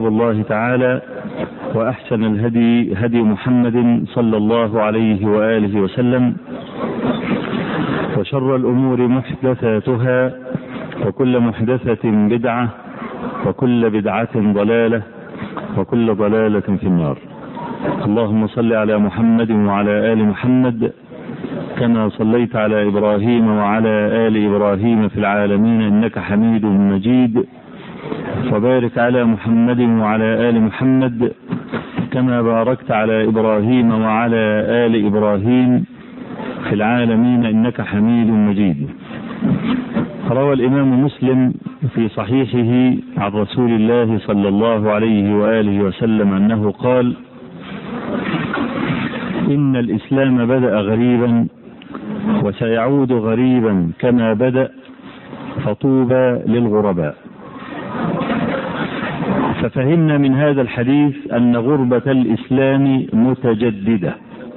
الله تعالى وأحسن الهدي هدي محمد صلى الله عليه وآله وسلم وشر الأمور محدثاتها وكل محدثة بدعة وكل بدعة ضلالة وكل ضلالة في النار اللهم صل على محمد وعلى آل محمد كما صليت على إبراهيم وعلى آل إبراهيم في العالمين إنك حميد مجيد وبارك على محمد وعلى آل محمد كما باركت على إبراهيم وعلى آل إبراهيم في العالمين إنك حميد مجيد روى الإمام مسلم في صحيحه عن رسول الله صلى الله عليه وآله وسلم أنه قال إن الإسلام بدأ غريبا وسيعود غريبا كما بدأ فطوبى للغرباء ففهمنا من هذا الحديث أن غربة الإسلام متجددة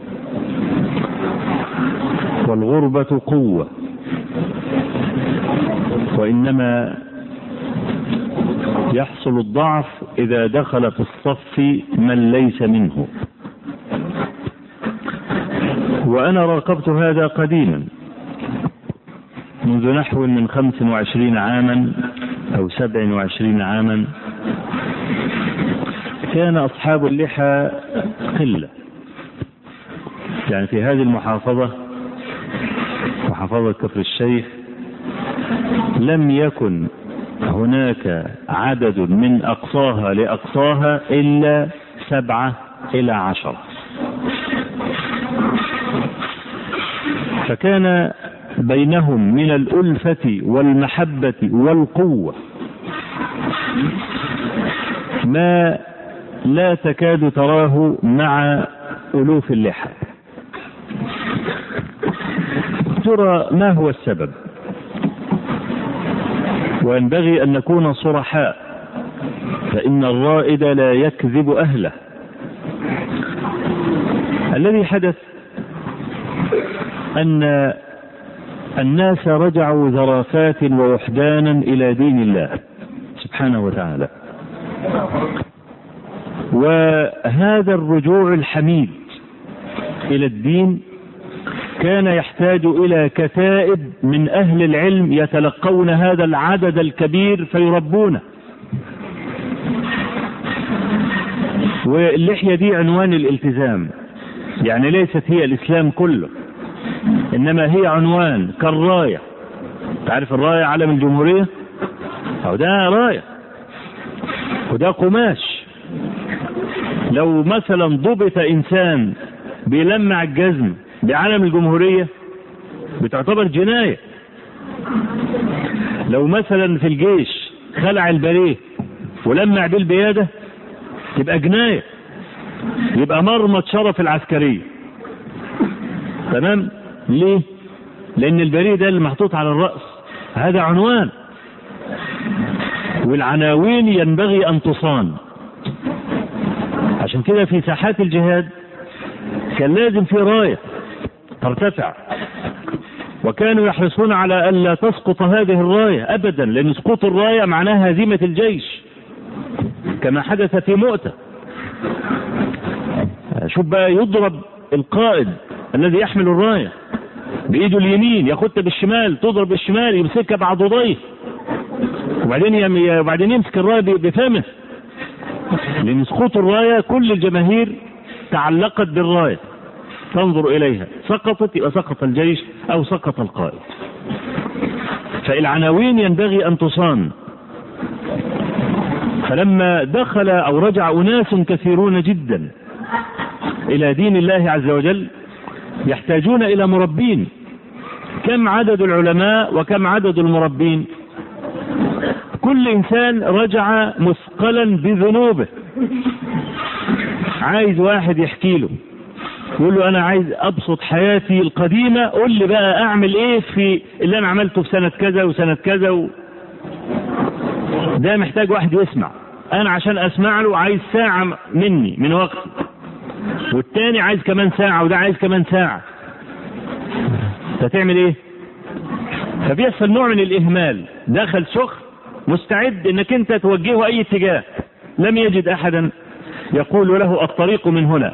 والغربة قوة وإنما يحصل الضعف إذا دخل في الصف من ليس منه وأنا راقبت هذا قديما منذ نحو من خمس وعشرين عاما أو سبع وعشرين عاما كان أصحاب اللحى قلة يعني في هذه المحافظة محافظة كفر الشيخ لم يكن هناك عدد من أقصاها لأقصاها إلا سبعة إلى عشرة فكان بينهم من الألفة والمحبة والقوة ما لا تكاد تراه مع ألوف اللحى ترى ما هو السبب وينبغي أن نكون صرحاء فإن الرائد لا يكذب أهله الذي حدث أن الناس رجعوا ذرافات ووحدانا إلى دين الله سبحانه وتعالى وهذا الرجوع الحميد إلى الدين كان يحتاج إلى كتائب من أهل العلم يتلقون هذا العدد الكبير فيربونه واللحية دي عنوان الالتزام يعني ليست هي الإسلام كله إنما هي عنوان كالراية تعرف الراية علم الجمهورية أو ده راية وده قماش لو مثلا ضبط إنسان بيلمع الجزم بعلم الجمهورية بتعتبر جناية لو مثلا في الجيش خلع البريه ولمع بيه البيادة تبقى جناية يبقى مرمط شرف العسكرية تمام ليه لان البريه ده اللي محطوط على الرأس هذا عنوان والعناوين ينبغي ان تصان عشان كده في ساحات الجهاد كان لازم في رايه ترتفع وكانوا يحرصون على ألا تسقط هذه الراية أبدا لأن سقوط الراية معناها هزيمة الجيش كما حدث في مؤتة شوف بقى يضرب القائد الذي يحمل الراية بإيده اليمين ياخدها بالشمال تضرب بالشمال يمسكها بعضديه وبعدين يم... وبعدين يمسك الراية بفمه لأن سقوط الراية كل الجماهير تعلقت بالراية تنظر إليها سقطت يبقى سقط الجيش أو سقط القائد فالعناوين ينبغي أن تصان فلما دخل أو رجع أناس كثيرون جدا إلى دين الله عز وجل يحتاجون إلى مربين كم عدد العلماء وكم عدد المربين كل إنسان رجع مثقلا بذنوبه عايز واحد يحكي له يقول له انا عايز ابسط حياتي القديمه قول لي بقى اعمل ايه في اللي انا عملته في سنه كذا وسنه كذا و... ده محتاج واحد يسمع انا عشان اسمع له عايز ساعه مني من وقتي والتاني عايز كمان ساعه وده عايز كمان ساعه هتعمل ايه فبيحصل نوع من الاهمال دخل سخن مستعد انك انت توجهه اي اتجاه لم يجد أحدا يقول له الطريق من هنا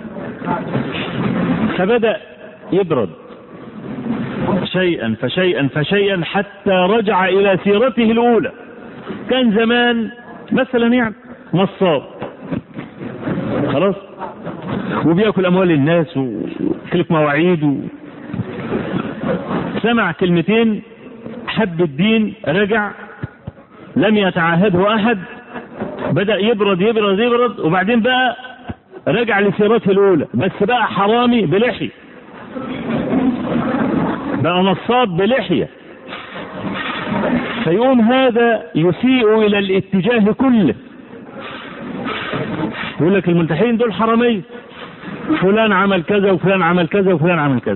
فبدأ يبرد شيئا فشيئا فشيئا حتى رجع إلى سيرته الأولى كان زمان مثلا يعني نصاب خلاص وبياكل اموال الناس وكلف مواعيد و... سمع كلمتين حب الدين رجع لم يتعاهده احد بدا يبرد يبرد يبرد وبعدين بقى رجع لسيرته الاولى بس بقى حرامي بلحيه بقى نصاب بلحيه فيقوم هذا يسيء الى الاتجاه كله يقول لك الملتحين دول حراميه فلان عمل كذا وفلان عمل كذا وفلان عمل كذا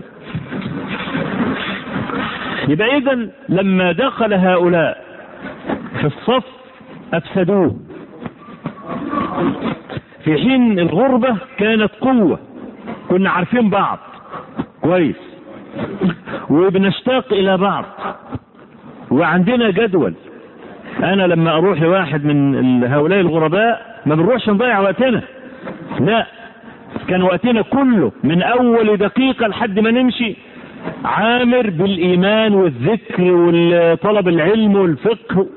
يبقى اذا لما دخل هؤلاء في الصف افسدوه في حين الغربة كانت قوة كنا عارفين بعض كويس وبنشتاق الى بعض وعندنا جدول انا لما اروح لواحد من هؤلاء الغرباء ما بنروحش نضيع وقتنا لا كان وقتنا كله من اول دقيقة لحد ما نمشي عامر بالايمان والذكر وطلب العلم والفقه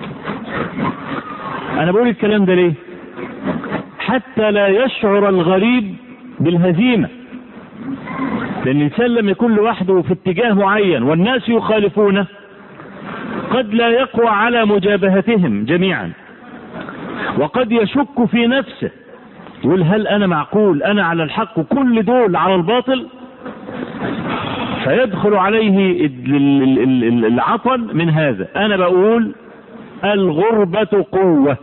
انا بقول الكلام ده ليه حتى لا يشعر الغريب بالهزيمة لان الانسان لما يكون لوحده في اتجاه معين والناس يخالفونه قد لا يقوى على مجابهتهم جميعا وقد يشك في نفسه يقول هل انا معقول انا على الحق وكل دول على الباطل فيدخل عليه العطل من هذا انا بقول الغربة قوة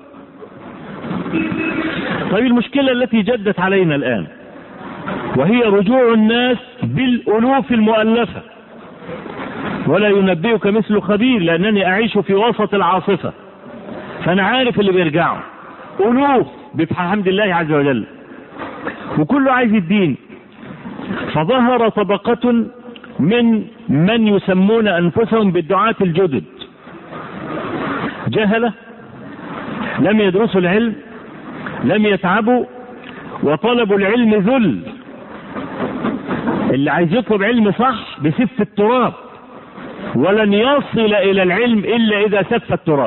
طيب المشكلة التي جدت علينا الان وهي رجوع الناس بالالوف المؤلفة ولا ينبئك مثل خبير لانني اعيش في وسط العاصفة فانا عارف اللي بيرجعوا الوف بحمد الله عز وجل وكله عايز الدين فظهر طبقة من من يسمون انفسهم بالدعاة الجدد جهلة لم يدرسوا العلم لم يتعبوا وطلبوا العلم ذل اللي عايز يطلب علم صح بسف التراب ولن يصل الى العلم الا اذا سف التراب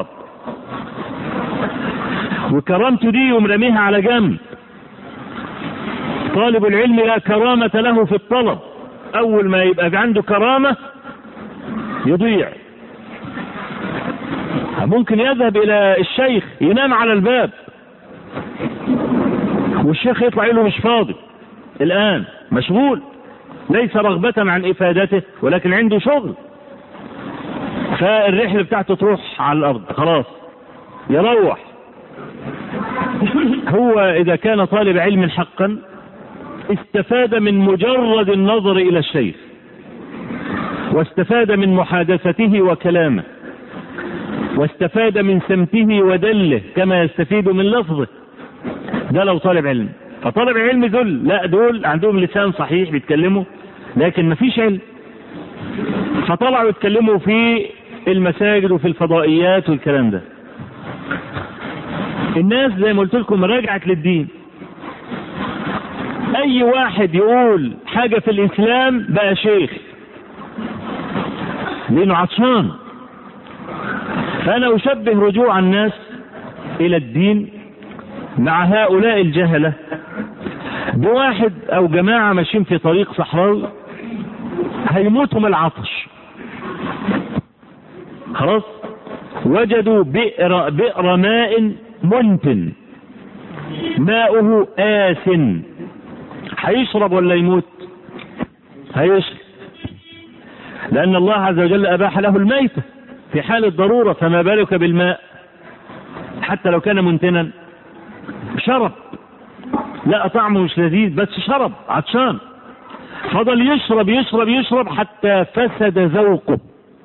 وكرامته دي يوم رميها على جنب طالب العلم لا كرامة له في الطلب اول ما يبقى عنده كرامة يضيع ممكن يذهب الى الشيخ ينام على الباب والشيخ يطلع له مش فاضي الان مشغول ليس رغبة عن افادته ولكن عنده شغل فالرحلة بتاعته تروح على الارض خلاص يروح هو اذا كان طالب علم حقا استفاد من مجرد النظر الى الشيخ واستفاد من محادثته وكلامه واستفاد من سمته ودله كما يستفيد من لفظه ده لو طالب علم فطالب علم دول لا دول عندهم لسان صحيح بيتكلموا لكن مفيش علم فطلعوا يتكلموا في المساجد وفي الفضائيات والكلام ده الناس زي ما قلت لكم رجعت للدين اي واحد يقول حاجة في الاسلام بقى شيخ لانه عطشان فانا اشبه رجوع الناس الى الدين مع هؤلاء الجهلة بواحد او جماعة ماشيين في طريق صحراوي هيموتوا من العطش خلاص وجدوا بئر بئر ماء منتن ماؤه آس هيشرب ولا يموت هيشرب لأن الله عز وجل أباح له الميتة في حال الضرورة فما بالك بالماء حتى لو كان منتنا شرب لا طعمه مش لذيذ بس شرب عطشان فضل يشرب يشرب يشرب حتى فسد ذوقه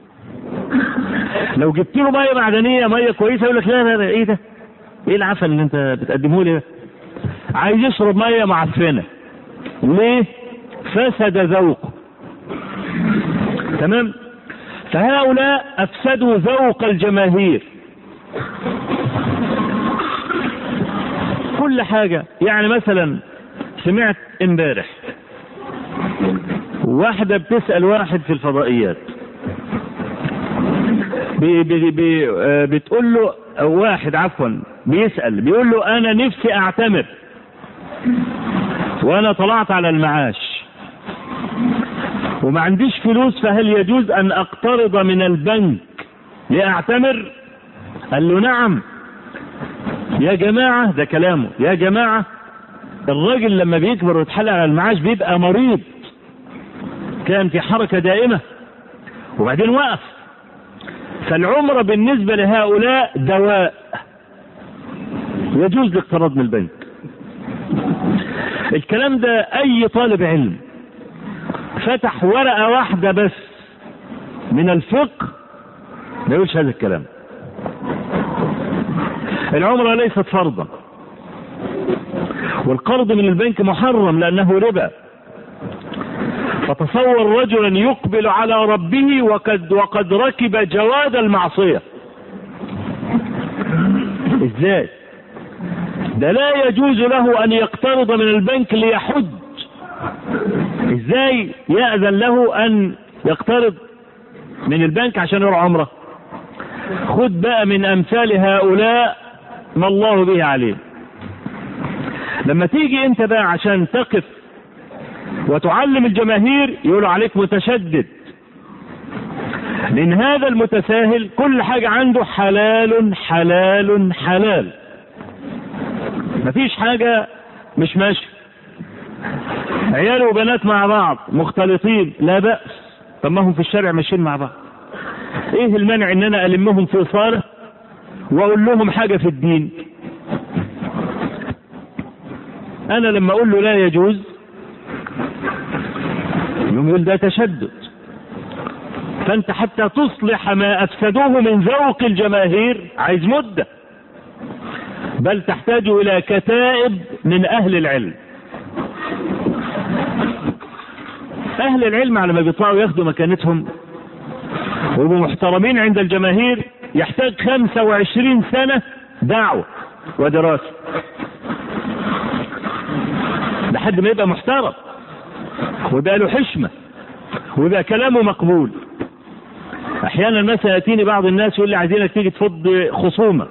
لو جبت له ميه معدنيه ميه كويسه يقول لك لا لا لا ايه ده؟ ايه العفن اللي انت بتقدمه لي ده؟ عايز يشرب ميه معفنه ليه؟ فسد ذوقه تمام؟ فهؤلاء افسدوا ذوق الجماهير كل حاجة يعني مثلا سمعت امبارح واحدة بتسأل واحد في الفضائيات بي بي بي آه بتقول له أو واحد عفوا بيسأل بيقول له أنا نفسي أعتمر وأنا طلعت على المعاش وما عنديش فلوس فهل يجوز أن أقترض من البنك لأعتمر قال له نعم يا جماعة ده كلامه يا جماعة الراجل لما بيكبر ويتحل على المعاش بيبقى مريض كان في حركة دائمة وبعدين وقف فالعمرة بالنسبة لهؤلاء دواء يجوز الاقتراض من البنك الكلام ده أي طالب علم فتح ورقة واحدة بس من الفقه ما يقولش هذا الكلام العمرة ليست فرضا والقرض من البنك محرم لأنه ربا فتصور رجلا يقبل على ربه وقد وقد ركب جواد المعصية ازاي ده لا يجوز له ان يقترض من البنك ليحج ازاي يأذن له ان يقترض من البنك عشان يروح عمره خد بقى من امثال هؤلاء ما الله به عليه لما تيجي انت بقى عشان تقف وتعلم الجماهير يقولوا عليك متشدد لان هذا المتساهل كل حاجة عنده حلال حلال حلال مفيش حاجة مش ماشي عيال وبنات مع بعض مختلطين لا بأس طب ما هم في الشارع ماشيين مع بعض ايه المنع ان انا المهم في صالة واقول لهم حاجة في الدين انا لما اقول له لا يجوز يوم يقول ده تشدد فانت حتى تصلح ما افسدوه من ذوق الجماهير عايز مدة بل تحتاج الى كتائب من اهل العلم اهل العلم على ما بيطلعوا ياخدوا مكانتهم ويبقوا محترمين عند الجماهير يحتاج 25 سنة دعوة ودراسة لحد ما يبقى محترم ويبقى له حشمة ويبقى كلامه مقبول احيانا مثلا ياتيني بعض الناس يقول لي عايزينك تيجي تفض خصومة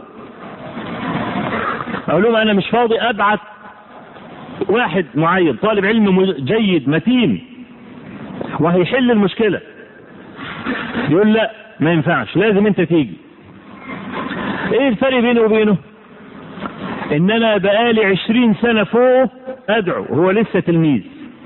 اقول لهم انا مش فاضي ابعت واحد معين طالب علم جيد متين وهيحل المشكلة يقول لا ما ينفعش لازم انت تيجي ايه الفرق بيني وبينه ان انا بقالي عشرين سنة فوق ادعو هو لسه تلميذ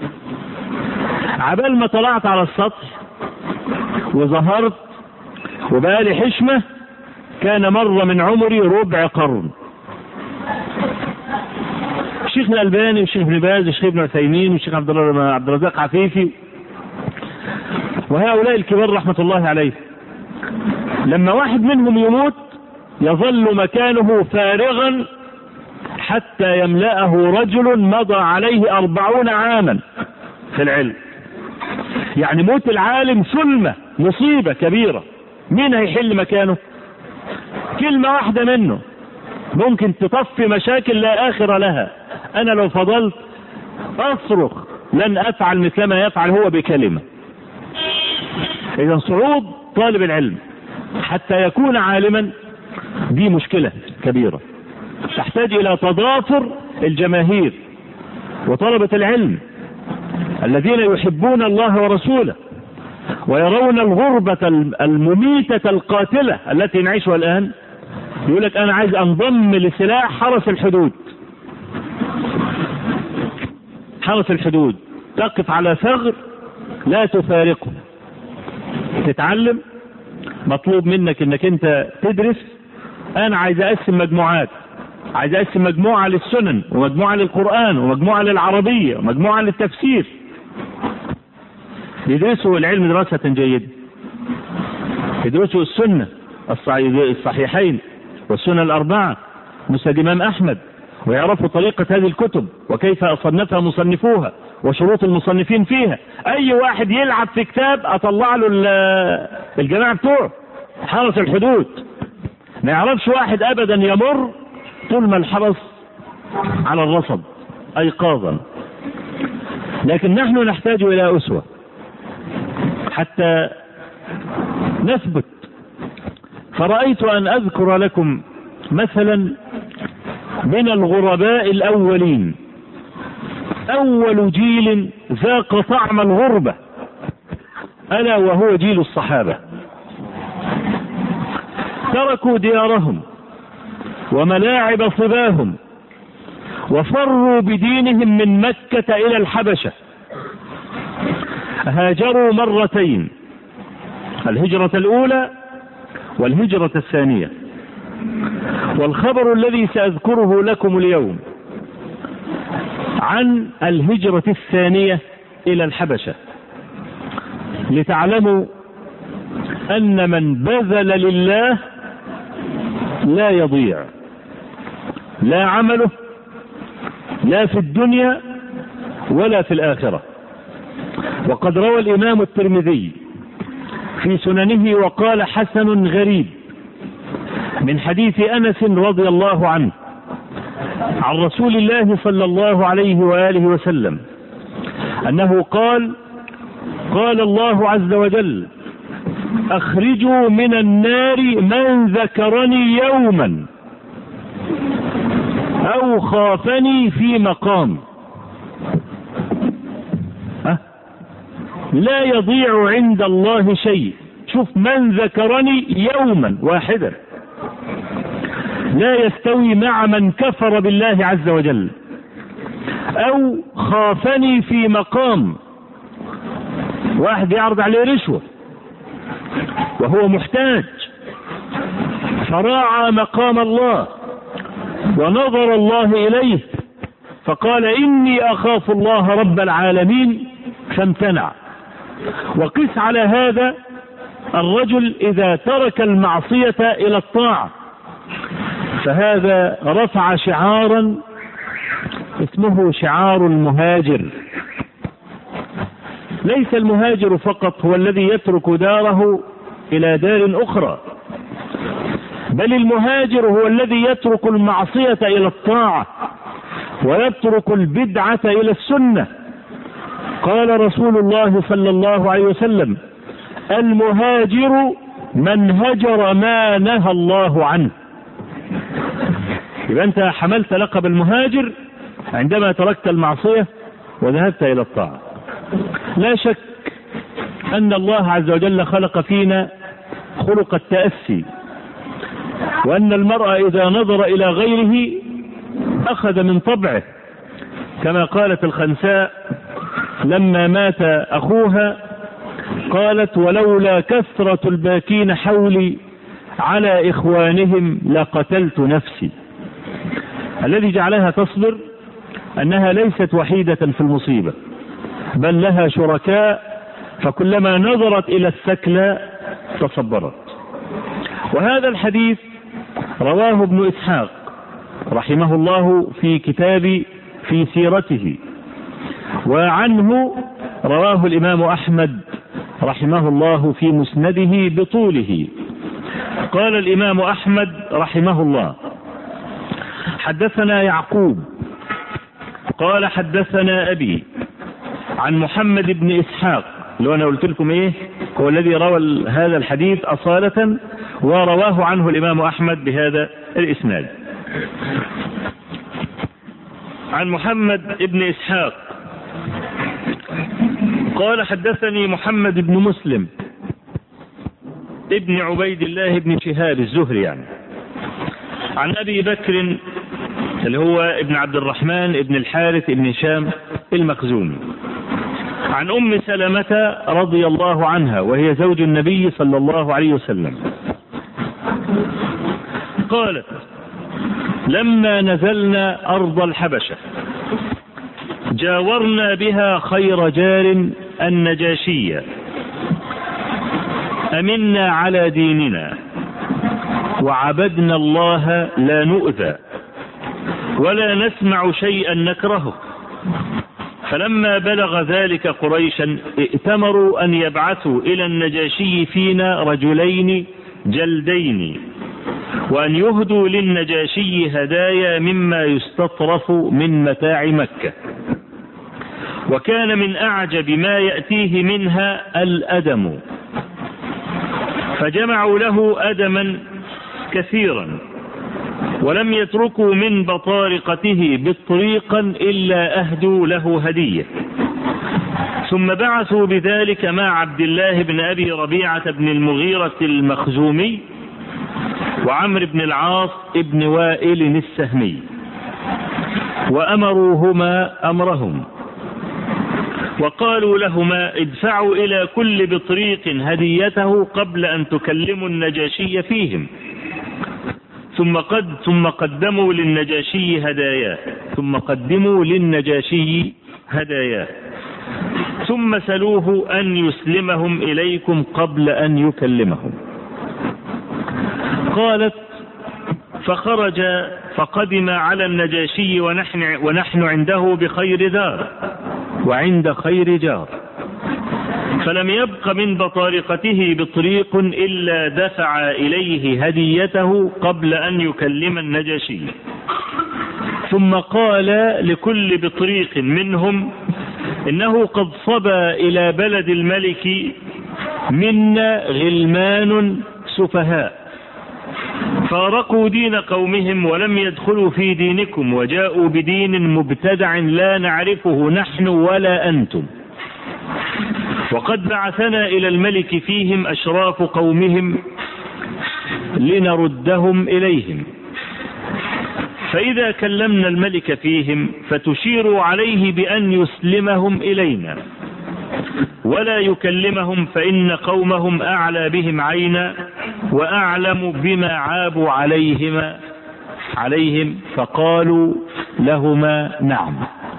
عبال ما طلعت على السطح وظهرت وبقالي حشمة كان مر من عمري ربع قرن الشيخ الألباني والشيخ ابن باز والشيخ ابن عثيمين والشيخ عبد عبد الرزاق عفيفي وهؤلاء الكبار رحمة الله عليه لما واحد منهم يموت يظل مكانه فارغا حتى يملأه رجل مضى عليه أربعون عاما في العلم يعني موت العالم ثلمة مصيبة كبيرة مين هيحل مكانه كلمة واحدة منه ممكن تطفي مشاكل لا آخر لها أنا لو فضلت أصرخ لن أفعل مثل ما يفعل هو بكلمة إذا صعود طالب العلم حتى يكون عالما دي مشكلة كبيرة تحتاج إلى تضافر الجماهير وطلبة العلم الذين يحبون الله ورسوله ويرون الغربة المميتة القاتلة التي نعيشها الآن يقول لك أنا عايز أنضم لسلاح حرس الحدود حرس الحدود تقف على ثغر لا تفارقه تتعلم مطلوب منك انك انت تدرس انا عايز اقسم مجموعات عايز اقسم مجموعة للسنن ومجموعة للقرآن ومجموعة للعربية ومجموعة للتفسير يدرسوا العلم دراسة جيدة يدرسوا السنة الصحيحين والسنة الأربعة مسند الإمام أحمد ويعرفوا طريقة هذه الكتب وكيف صنفها مصنفوها وشروط المصنفين فيها أي واحد يلعب في كتاب أطلع له الجماعة بتوعه حرس الحدود ما يعرفش واحد أبدا يمر طول ما الحرس على الرصد أيقاظا لكن نحن نحتاج إلى أسوة حتى نثبت فرأيت أن أذكر لكم مثلا من الغرباء الأولين أول جيل ذاق طعم الغربة ألا وهو جيل الصحابة تركوا ديارهم وملاعب صباهم وفروا بدينهم من مكة إلى الحبشة هاجروا مرتين الهجرة الأولى والهجرة الثانية والخبر الذي سأذكره لكم اليوم عن الهجرة الثانية إلى الحبشة لتعلموا أن من بذل لله لا يضيع لا عمله لا في الدنيا ولا في الآخرة وقد روى الإمام الترمذي في سننه وقال حسن غريب من حديث أنس رضي الله عنه عن رسول الله صلى الله عليه وآله وسلم أنه قال قال الله عز وجل أخرجوا من النار من ذكرني يوما أو خافني في مقام أه؟ لا يضيع عند الله شيء شوف من ذكرني يوما واحدا لا يستوي مع من كفر بالله عز وجل او خافني في مقام واحد يعرض عليه رشوة وهو محتاج فراعى مقام الله ونظر الله اليه فقال اني اخاف الله رب العالمين فامتنع وقس على هذا الرجل اذا ترك المعصيه الى الطاعه فهذا رفع شعارا اسمه شعار المهاجر ليس المهاجر فقط هو الذي يترك داره الى دار اخرى بل المهاجر هو الذي يترك المعصيه الى الطاعه ويترك البدعه الى السنه قال رسول الله صلى الله عليه وسلم المهاجر من هجر ما نهى الله عنه يبقى انت حملت لقب المهاجر عندما تركت المعصيه وذهبت الى الطاعه لا شك ان الله عز وجل خلق فينا خلق التاسي وان المرء اذا نظر الى غيره اخذ من طبعه كما قالت الخنساء لما مات اخوها قالت ولولا كثره الباكين حولي على اخوانهم لقتلت نفسي الذي جعلها تصبر انها ليست وحيده في المصيبه بل لها شركاء فكلما نظرت الى الثكلى تصبرت وهذا الحديث رواه ابن اسحاق رحمه الله في كتاب في سيرته وعنه رواه الامام احمد رحمه الله في مسنده بطوله قال الامام احمد رحمه الله حدثنا يعقوب قال حدثنا ابي عن محمد بن اسحاق اللي انا قلت لكم ايه هو الذي روى هذا الحديث اصاله ورواه عنه الامام احمد بهذا الاسناد عن محمد بن اسحاق قال حدثني محمد بن مسلم ابن عبيد الله بن شهاب الزهري يعني عن ابي بكر اللي هو ابن عبد الرحمن ابن الحارث ابن هشام المخزومي عن ام سلمة رضي الله عنها وهي زوج النبي صلى الله عليه وسلم قالت لما نزلنا ارض الحبشة جاورنا بها خير جار النجاشية امنا على ديننا وعبدنا الله لا نؤذى ولا نسمع شيئا نكرهه فلما بلغ ذلك قريشا ائتمروا ان يبعثوا الى النجاشي فينا رجلين جلدين وأن يهدوا للنجاشي هدايا مما يستطرف من متاع مكة وكان من أعجب ما يأتيه منها الأدم فجمعوا له أدما كثيرا ولم يتركوا من بطارقته بطريقا إلا أهدوا له هدية ثم بعثوا بذلك مع عبد الله بن أبي ربيعة بن المغيرة المخزومي وعمرو بن العاص بن وائل السهمي وأمروهما أمرهم وقالوا لهما ادفعوا إلى كل بطريق هديته قبل أن تكلموا النجاشي فيهم ثم قد ثم قدموا للنجاشي هداياه ثم قدموا للنجاشي هداياه ثم سلوه أن يسلمهم إليكم قبل أن يكلمهم قالت فخرج فقدم على النجاشي ونحن, ونحن عنده بخير دار وعند خير جار فلم يبق من بطارقته بطريق إلا دفع إليه هديته قبل أن يكلم النجاشي ثم قال لكل بطريق منهم إنه قد صبى إلى بلد الملك منا غلمان سفهاء فارقوا دين قومهم ولم يدخلوا في دينكم وجاءوا بدين مبتدع لا نعرفه نحن ولا أنتم وقد بعثنا إلى الملك فيهم أشراف قومهم لنردهم إليهم فإذا كلمنا الملك فيهم فتشير عليه بأن يسلمهم إلينا ولا يكلمهم فإن قومهم أعلى بهم عينا وأعلم بما عابوا عليهما عليهم فقالوا لهما نعم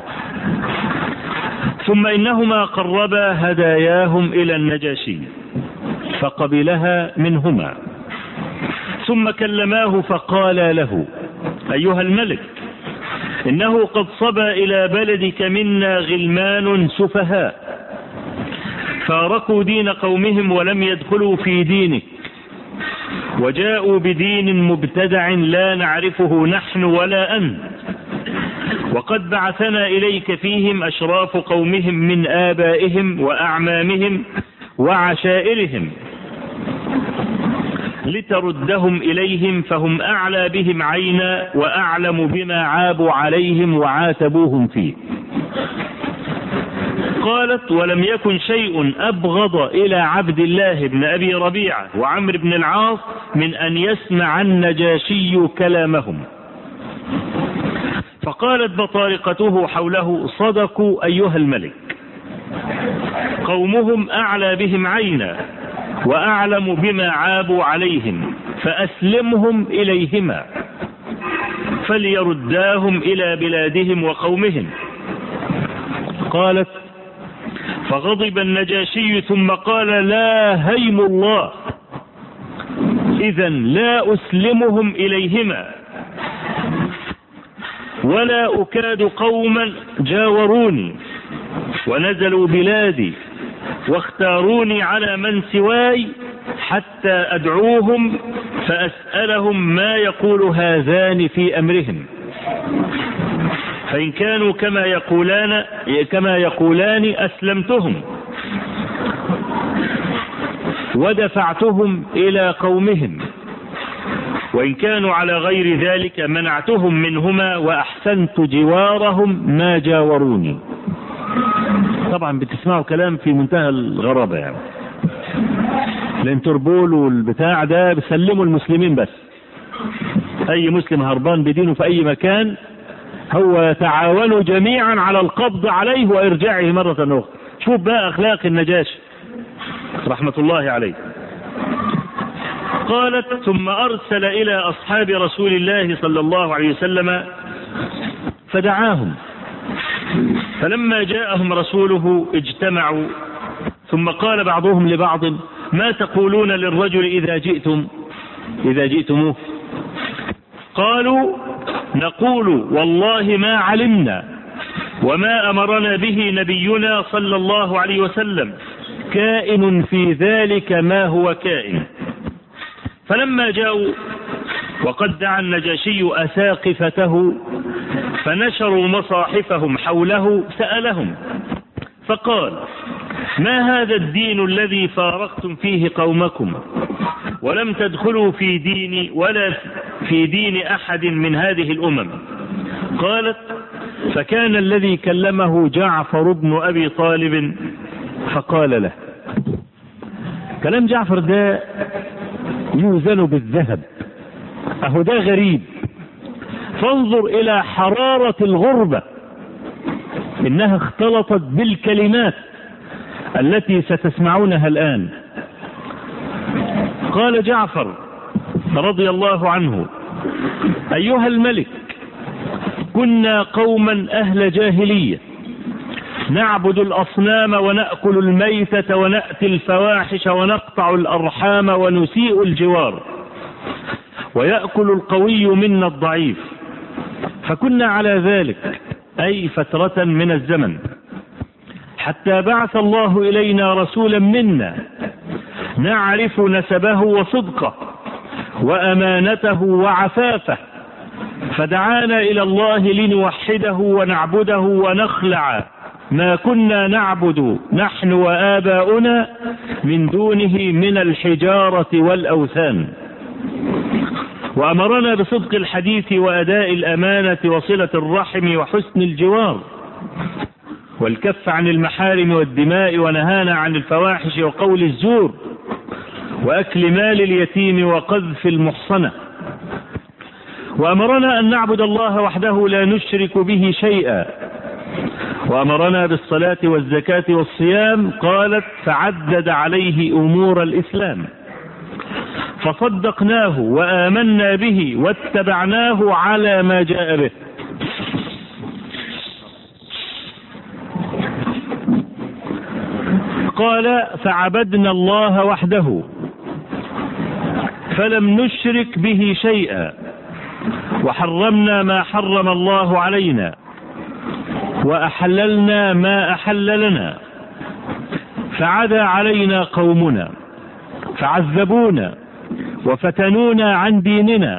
ثم إنهما قربا هداياهم إلى النجاشي فقبلها منهما ثم كلماه فقال له أيها الملك إنه قد صبى إلى بلدك منا غلمان سفهاء فارقوا دين قومهم ولم يدخلوا في دينك وجاءوا بدين مبتدع لا نعرفه نحن ولا أنت وقد بعثنا إليك فيهم أشراف قومهم من آبائهم وأعمامهم وعشائرهم لتردهم إليهم فهم أعلى بهم عينا وأعلم بما عابوا عليهم وعاتبوهم فيه قالت ولم يكن شيء أبغض إلى عبد الله بن أبي ربيعة وعمر بن العاص من أن يسمع النجاشي كلامهم فقالت بطارقته حوله صدقوا أيها الملك قومهم أعلى بهم عينا وأعلم بما عابوا عليهم فأسلمهم إليهما فليرداهم إلى بلادهم وقومهم قالت فغضب النجاشي ثم قال لا هيم الله إذا لا أسلمهم إليهما ولا أكاد قوما جاوروني ونزلوا بلادي واختاروني على من سواي حتى أدعوهم فأسألهم ما يقول هذان في أمرهم فإن كانوا كما يقولان كما يقولان أسلمتهم ودفعتهم إلى قومهم وإن كانوا على غير ذلك منعتهم منهما وأحسنت جوارهم ما جاوروني طبعا بتسمعوا كلام في منتهى الغرابة يعني الانتربول والبتاع ده بيسلموا المسلمين بس اي مسلم هربان بدينه في اي مكان هو يتعاونوا جميعا على القبض عليه وارجاعه مرة اخرى شوف بقى اخلاق النجاشي رحمة الله عليه قالت ثم ارسل الى اصحاب رسول الله صلى الله عليه وسلم فدعاهم فلما جاءهم رسوله اجتمعوا ثم قال بعضهم لبعض ما تقولون للرجل اذا جئتم اذا جئتموه قالوا نقول والله ما علمنا وما امرنا به نبينا صلى الله عليه وسلم كائن في ذلك ما هو كائن فلما جاءوا وقد دعا النجاشي أساقفته فنشروا مصاحفهم حوله سألهم فقال ما هذا الدين الذي فارقتم فيه قومكم ولم تدخلوا في ديني ولا في دين أحد من هذه الأمم قالت فكان الذي كلمه جعفر بن أبي طالب فقال له كلام جعفر ده يوزن بالذهب أهو ده غريب فانظر إلى حرارة الغربة إنها اختلطت بالكلمات التي ستسمعونها الآن قال جعفر رضي الله عنه أيها الملك كنا قوما أهل جاهلية نعبد الأصنام ونأكل الميتة ونأتي الفواحش ونقطع الأرحام ونسيء الجوار ويأكل القوي منا الضعيف فكنا على ذلك أي فترة من الزمن حتى بعث الله إلينا رسولا منا نعرف نسبه وصدقه وأمانته وعفافه فدعانا إلى الله لنوحده ونعبده ونخلع ما كنا نعبد نحن وآباؤنا من دونه من الحجارة والأوثان وأمرنا بصدق الحديث وأداء الأمانة وصلة الرحم وحسن الجوار والكف عن المحارم والدماء ونهانا عن الفواحش وقول الزور وأكل مال اليتيم وقذف المحصنة وأمرنا أن نعبد الله وحده لا نشرك به شيئا وأمرنا بالصلاة والزكاة والصيام قالت فعدد عليه أمور الإسلام فصدقناه وآمنا به واتبعناه على ما جاء به قال فعبدنا الله وحده فلم نشرك به شيئا وحرمنا ما حرم الله علينا وأحللنا ما أحل لنا فعدا علينا قومنا فعذبونا وفتنونا عن ديننا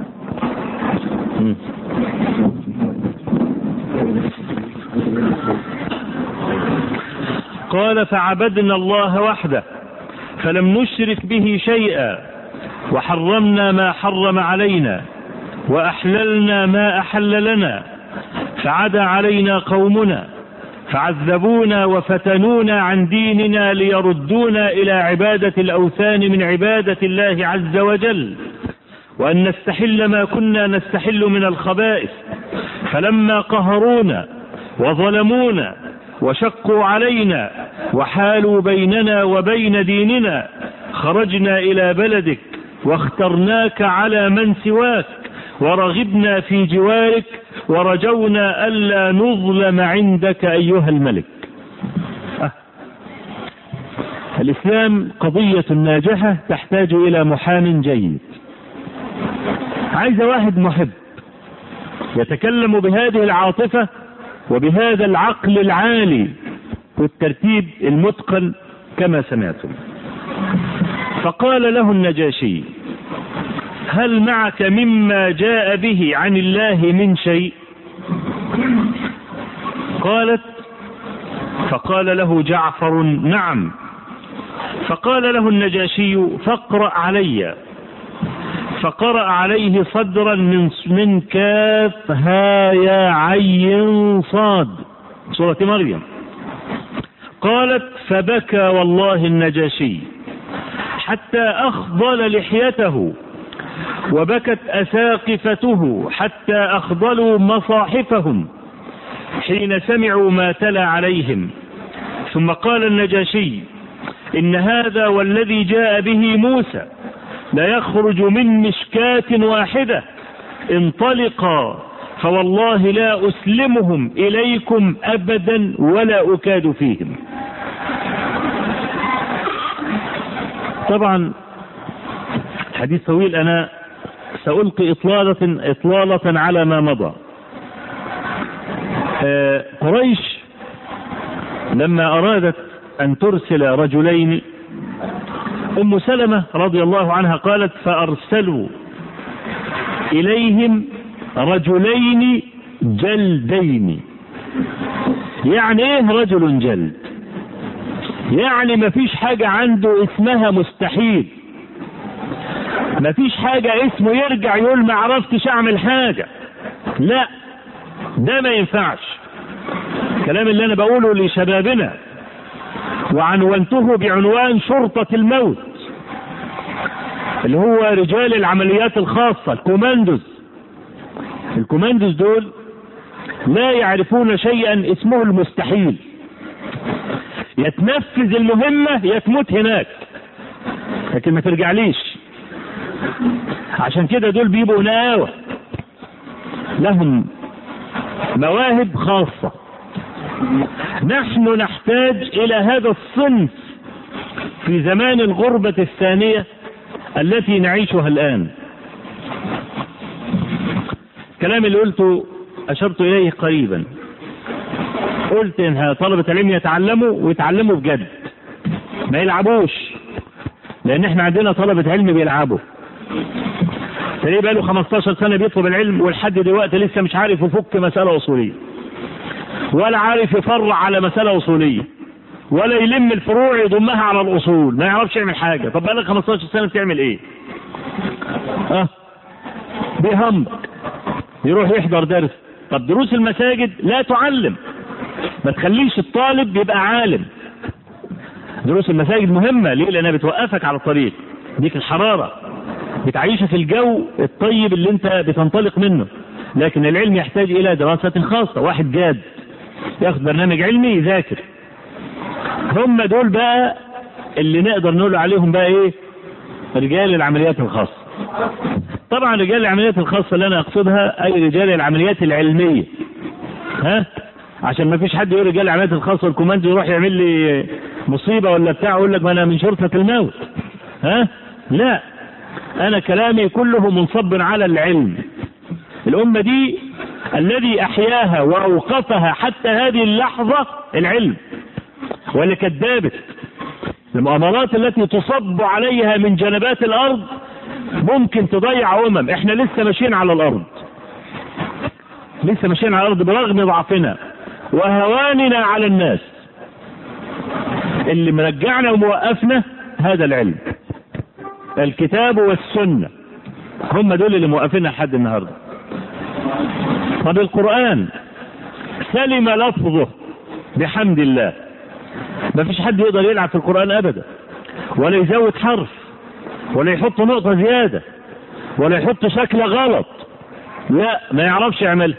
قال فعبدنا الله وحده فلم نشرك به شيئا وحرمنا ما حرم علينا وأحللنا ما أحل لنا فعدا علينا قومنا فعذبونا وفتنونا عن ديننا ليردونا إلى عبادة الأوثان من عبادة الله عز وجل وأن نستحل ما كنا نستحل من الخبائث فلما قهرونا وظلمونا وشقوا علينا وحالوا بيننا وبين ديننا خرجنا إلى بلدك واخترناك على من سواك ورغبنا في جوارك ورجونا ألا نظلم عندك أيها الملك أه. الإسلام قضية ناجحة تحتاج إلى محام جيد عايز واحد محب يتكلم بهذه العاطفة وبهذا العقل العالي والترتيب المتقن كما سمعتم فقال له النجاشي هل معك مما جاء به عن الله من شيء قالت فقال له جعفر نعم فقال له النجاشي فاقرأ علي فقرأ عليه صدرا من من كاف ها يا عين صاد سورة مريم قالت فبكى والله النجاشي حتى أخضل لحيته وبكت أساقفته حتى أخضلوا مصاحفهم حين سمعوا ما تلا عليهم ثم قال النجاشي إن هذا والذي جاء به موسى ليخرج من مشكاة واحدة انطلقا فوالله لا أسلمهم إليكم أبدا ولا أكاد فيهم طبعا حديث طويل أنا سألقي إطلالة, إطلالة على ما مضى قريش لما أرادت أن ترسل رجلين أم سلمة رضي الله عنها قالت فأرسلوا إليهم رجلين جلدين يعني ايه رجل جلد يعني مفيش حاجة عنده اسمها مستحيل مفيش حاجة اسمه يرجع يقول ما عرفتش اعمل حاجة لا ده ما ينفعش الكلام اللي انا بقوله لشبابنا وعنونته بعنوان شرطة الموت اللي هو رجال العمليات الخاصة الكوماندوز الكوماندوز دول لا يعرفون شيئا اسمه المستحيل يتنفذ المهمة يتموت هناك لكن ما ترجعليش عشان كده دول بيبقوا نقاوة لهم مواهب خاصة نحن نحتاج إلى هذا الصنف في زمان الغربة الثانية التي نعيشها الآن الكلام اللي قلته أشرت إليه قريبا قلت إن طلبة العلم يتعلموا ويتعلموا بجد ما يلعبوش لأن إحنا عندنا طلبة علم بيلعبوا تلاقيه بقاله 15 سنة بيطلب العلم ولحد دلوقتي لسه مش عارف يفك مسألة أصولية ولا عارف يفرع على مسألة أصولية ولا يلم الفروع يضمها على الأصول ما يعرفش يعمل حاجة طب بقالك 15 سنة بتعمل إيه؟ أه بيهمك يروح يحضر درس طب دروس المساجد لا تعلم ما تخليش الطالب يبقى عالم دروس المساجد مهمة ليه لأنها بتوقفك على الطريق ديك الحرارة بتعيشك في الجو الطيب اللي انت بتنطلق منه لكن العلم يحتاج إلى دراسة خاصة واحد جاد ياخد برنامج علمي يذاكر هم دول بقى اللي نقدر نقول عليهم بقى ايه رجال العمليات الخاصة طبعا رجال العمليات الخاصة اللي انا اقصدها اي رجال العمليات العلمية ها عشان ما فيش حد يقول رجال العمليات الخاصة الكوماندو يروح يعمل لي مصيبة ولا بتاع يقول لك ما انا من شرطة الموت ها لا انا كلامي كله منصب على العلم الامة دي الذي احياها واوقفها حتى هذه اللحظة العلم واللي كذابت المؤامرات التي تصب عليها من جنبات الارض ممكن تضيع امم احنا لسه ماشيين على الارض لسه ماشيين على الارض برغم ضعفنا وهواننا على الناس اللي مرجعنا وموقفنا هذا العلم الكتاب والسنة هم دول اللي موقفيننا لحد النهارده طب القرآن سلم لفظه بحمد الله ما فيش حد يقدر يلعب في القرآن أبدا ولا يزود حرف ولا يحط نقطة زيادة ولا يحط شكل غلط لا ما يعرفش يعملها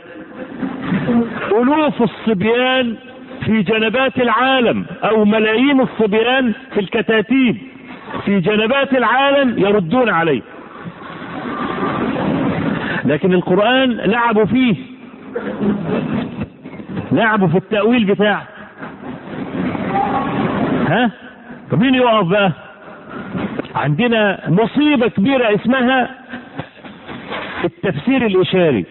ألوف الصبيان في جنبات العالم أو ملايين الصبيان في الكتاتيب في جنبات العالم يردون عليه لكن القرآن لعبوا فيه لعبوا في التأويل بتاعه ها طب مين يقف بقى عندنا مصيبة كبيرة اسمها التفسير الإشاري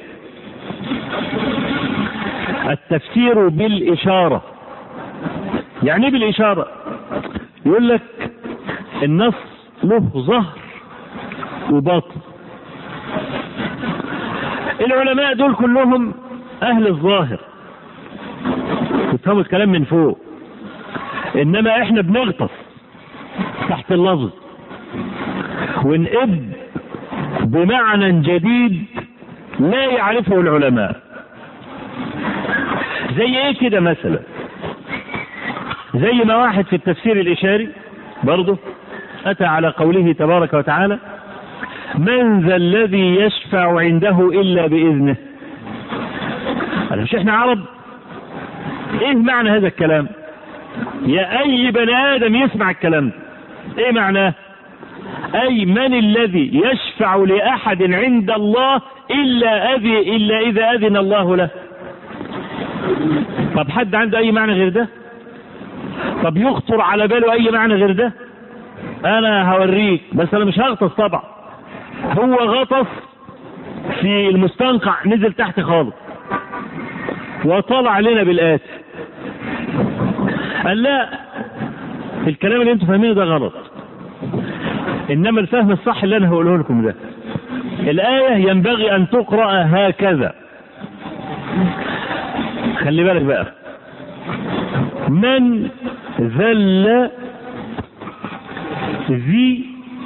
التفسير بالإشارة يعني ايه بالإشارة يقول لك النص له ظهر وباطن العلماء دول كلهم أهل الظاهر يفهموا الكلام من فوق إنما إحنا بنغطس تحت اللفظ ونقب بمعنى جديد لا يعرفه العلماء زي ايه كده مثلا زي ما واحد في التفسير الاشاري برضه اتى على قوله تبارك وتعالى من ذا الذي يشفع عنده الا باذنه أنا مش احنا عرب ايه معنى هذا الكلام يا اي بني ادم يسمع الكلام ده ايه معناه اي من الذي يشفع لاحد عند الله الا اذي الا اذا اذن الله له طب حد عنده اي معنى غير ده طب يخطر على باله اي معنى غير ده انا هوريك بس انا مش هغطس طبعا هو غطس في المستنقع نزل تحت خالص وطلع لنا بالآتي قال لا الكلام اللي انتم فاهمينه ده غلط انما الفهم الصح اللي انا هقوله لكم ده الآية ينبغي أن تقرأ هكذا خلي بالك بقى من ذل ذي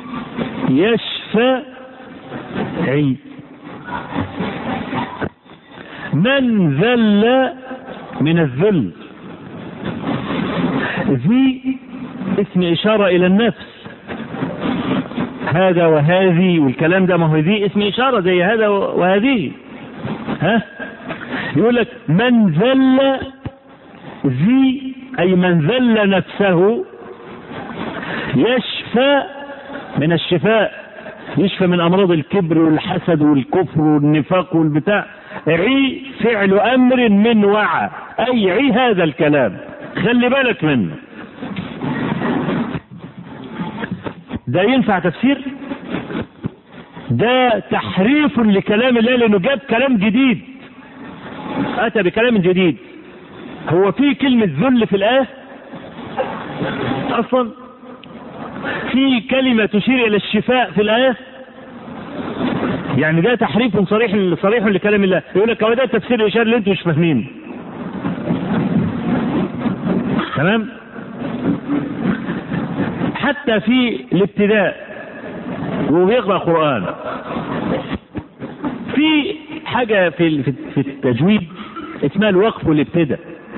يشفى عي من ذل من الذل ذي اسم إشارة إلى النفس هذا وهذه والكلام ده ما هو ذي اسم إشارة زي هذا وهذه ها يقول لك من ذل ذي أي من ذل نفسه يشفى من الشفاء يشفى من أمراض الكبر والحسد والكفر والنفاق والبتاع عي فعل أمر من وعى أي عي هذا الكلام خلي بالك منه ده ينفع تفسير ده تحريف لكلام الله لانه جاب كلام جديد اتى بكلام جديد هو في كلمة ذل في الآية أصلا في كلمة تشير إلى الشفاء في الآية يعني ده تحريف صريح صريح لكلام الله يقول لك هو ده تفسير الإشارة اللي أنتم مش فاهمين تمام حتى في الابتداء وهو بيقرأ قرآن في حاجة في في التجويد اسمها الوقف والابتداء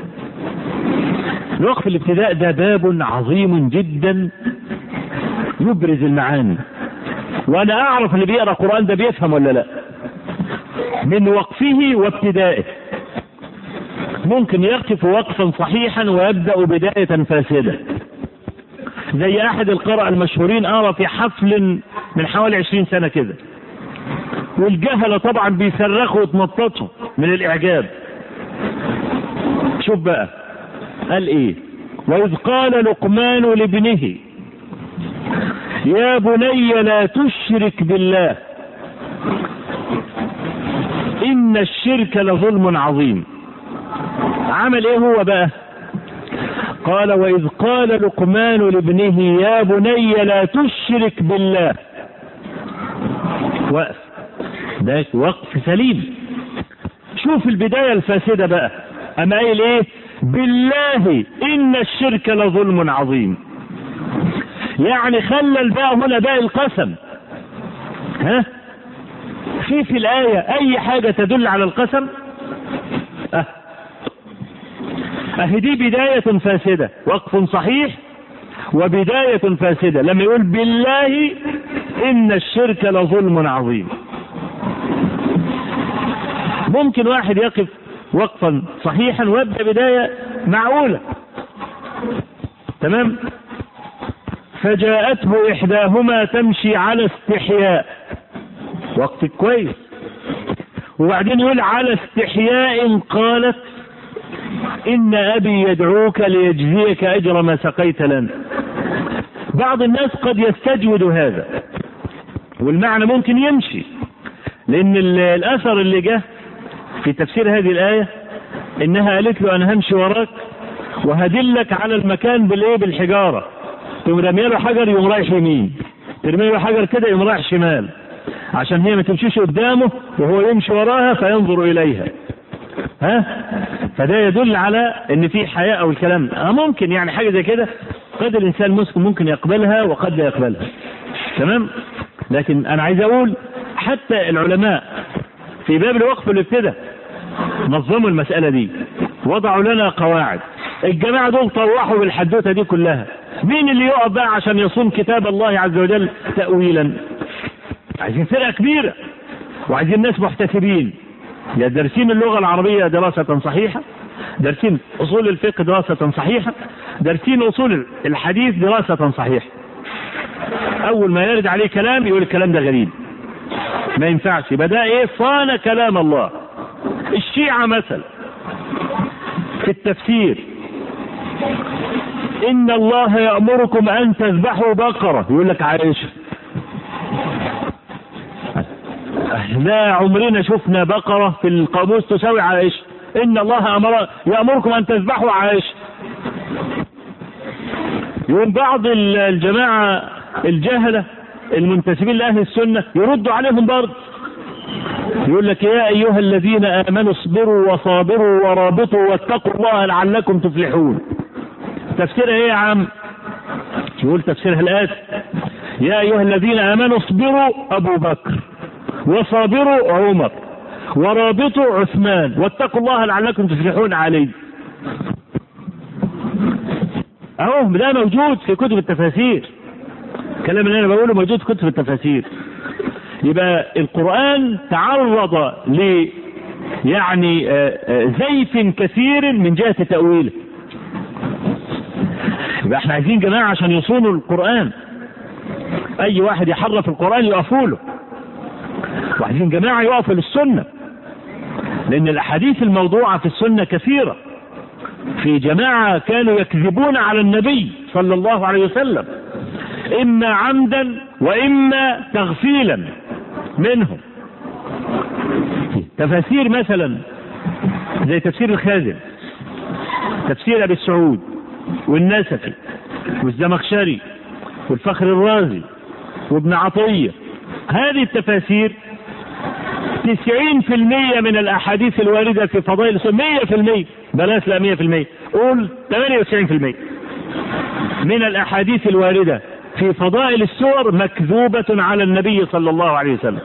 الوقف الابتداء ده باب عظيم جدا يبرز المعاني وانا اعرف اللي بيقرا قران ده بيفهم ولا لا من وقفه وابتدائه ممكن يقف وقفا صحيحا ويبدا بدايه فاسده زي احد القراء المشهورين ارى في حفل من حوالي عشرين سنه كده والجهله طبعا بيصرخوا ويتنططوا من الاعجاب شوف بقى قال ايه واذ قال لقمان لابنه يا بني لا تشرك بالله ان الشرك لظلم عظيم عمل ايه هو بقى قال واذ قال لقمان لابنه يا بني لا تشرك بالله وقف ده وقف سليم شوف البدايه الفاسده بقى اما قايل ايه بالله ان الشرك لظلم عظيم يعني خلى الباء هنا باء القسم ها في في الآية أي حاجة تدل على القسم أه. أهي دي بداية فاسدة وقف صحيح وبداية فاسدة لما يقول بالله إن الشرك لظلم عظيم ممكن واحد يقف وقفا صحيحا ويبدا بدايه معقوله تمام فجاءته احداهما تمشي على استحياء وقت كويس وبعدين يقول على استحياء قالت ان ابي يدعوك ليجزيك اجر ما سقيت لنا بعض الناس قد يستجود هذا والمعنى ممكن يمشي لان الاثر اللي جه في تفسير هذه الآية إنها قالت له أنا همشي وراك وهدلك على المكان بالإيه بالحجارة تقوم رمي له حجر يقوم رايح يمين ترمي له حجر كده يقوم رايح شمال عشان هي ما تمشيش قدامه وهو يمشي وراها فينظر إليها ها فده يدل على ان في حياء او الكلام آه ممكن يعني حاجه زي كده قد الانسان المسلم ممكن يقبلها وقد لا يقبلها تمام لكن انا عايز اقول حتى العلماء في باب الوقف الابتداء نظموا المسألة دي وضعوا لنا قواعد الجماعة دول طوحوا بالحدوتة دي كلها مين اللي يقف بقى عشان يصوم كتاب الله عز وجل تأويلا عايزين فرقة كبيرة وعايزين ناس محتسبين يا دارسين اللغة العربية دراسة صحيحة دارسين أصول الفقه دراسة صحيحة دارسين أصول الحديث دراسة صحيحة أول ما يرد عليه كلام يقول الكلام ده غريب ما ينفعش يبقى ده ايه صان كلام الله الشيعة مثلا في التفسير ان الله يأمركم ان تذبحوا بقرة يقول لك عائشة لا عمرنا شفنا بقرة في القاموس تساوي عائشة ان الله امر يأمركم ان تذبحوا عائشة يقول بعض الجماعة الجهلة المنتسبين لأهل السنة يردوا عليهم برضه يقول لك يا أيها الذين آمنوا اصبروا وصابروا ورابطوا واتقوا الله لعلكم تفلحون تفسيرها ايه يا عم يقول تفسيرها الآتي يا أيها الذين آمنوا اصبروا أبو بكر وصابروا عمر ورابطوا عثمان واتقوا الله لعلكم تفلحون علي اهو ده موجود في كتب التفاسير الكلام اللي انا بقوله موجود في كتب التفاسير يبقى القرآن تعرض ل يعني زيف كثير من جهة تأويله يبقى احنا عايزين جماعة عشان يصونوا القرآن اي واحد يحرف القرآن يقفوا له وعايزين جماعة يقفوا للسنة لان الاحاديث الموضوعة في السنة كثيرة في جماعة كانوا يكذبون على النبي صلى الله عليه وسلم اما عمدا واما تغفيلا منهم تفاسير مثلا زي تفسير الخازن تفسير ابي السعود والنسفي والزمخشري والفخر الرازي وابن عطية هذه التفاسير تسعين في المية من الأحاديث الواردة في فضائل السنة مية في المية بلاش لا مية في المية قول ثمانية وتسعين في المية من الأحاديث الواردة في فضائل السور مكذوبة على النبي صلى الله عليه وسلم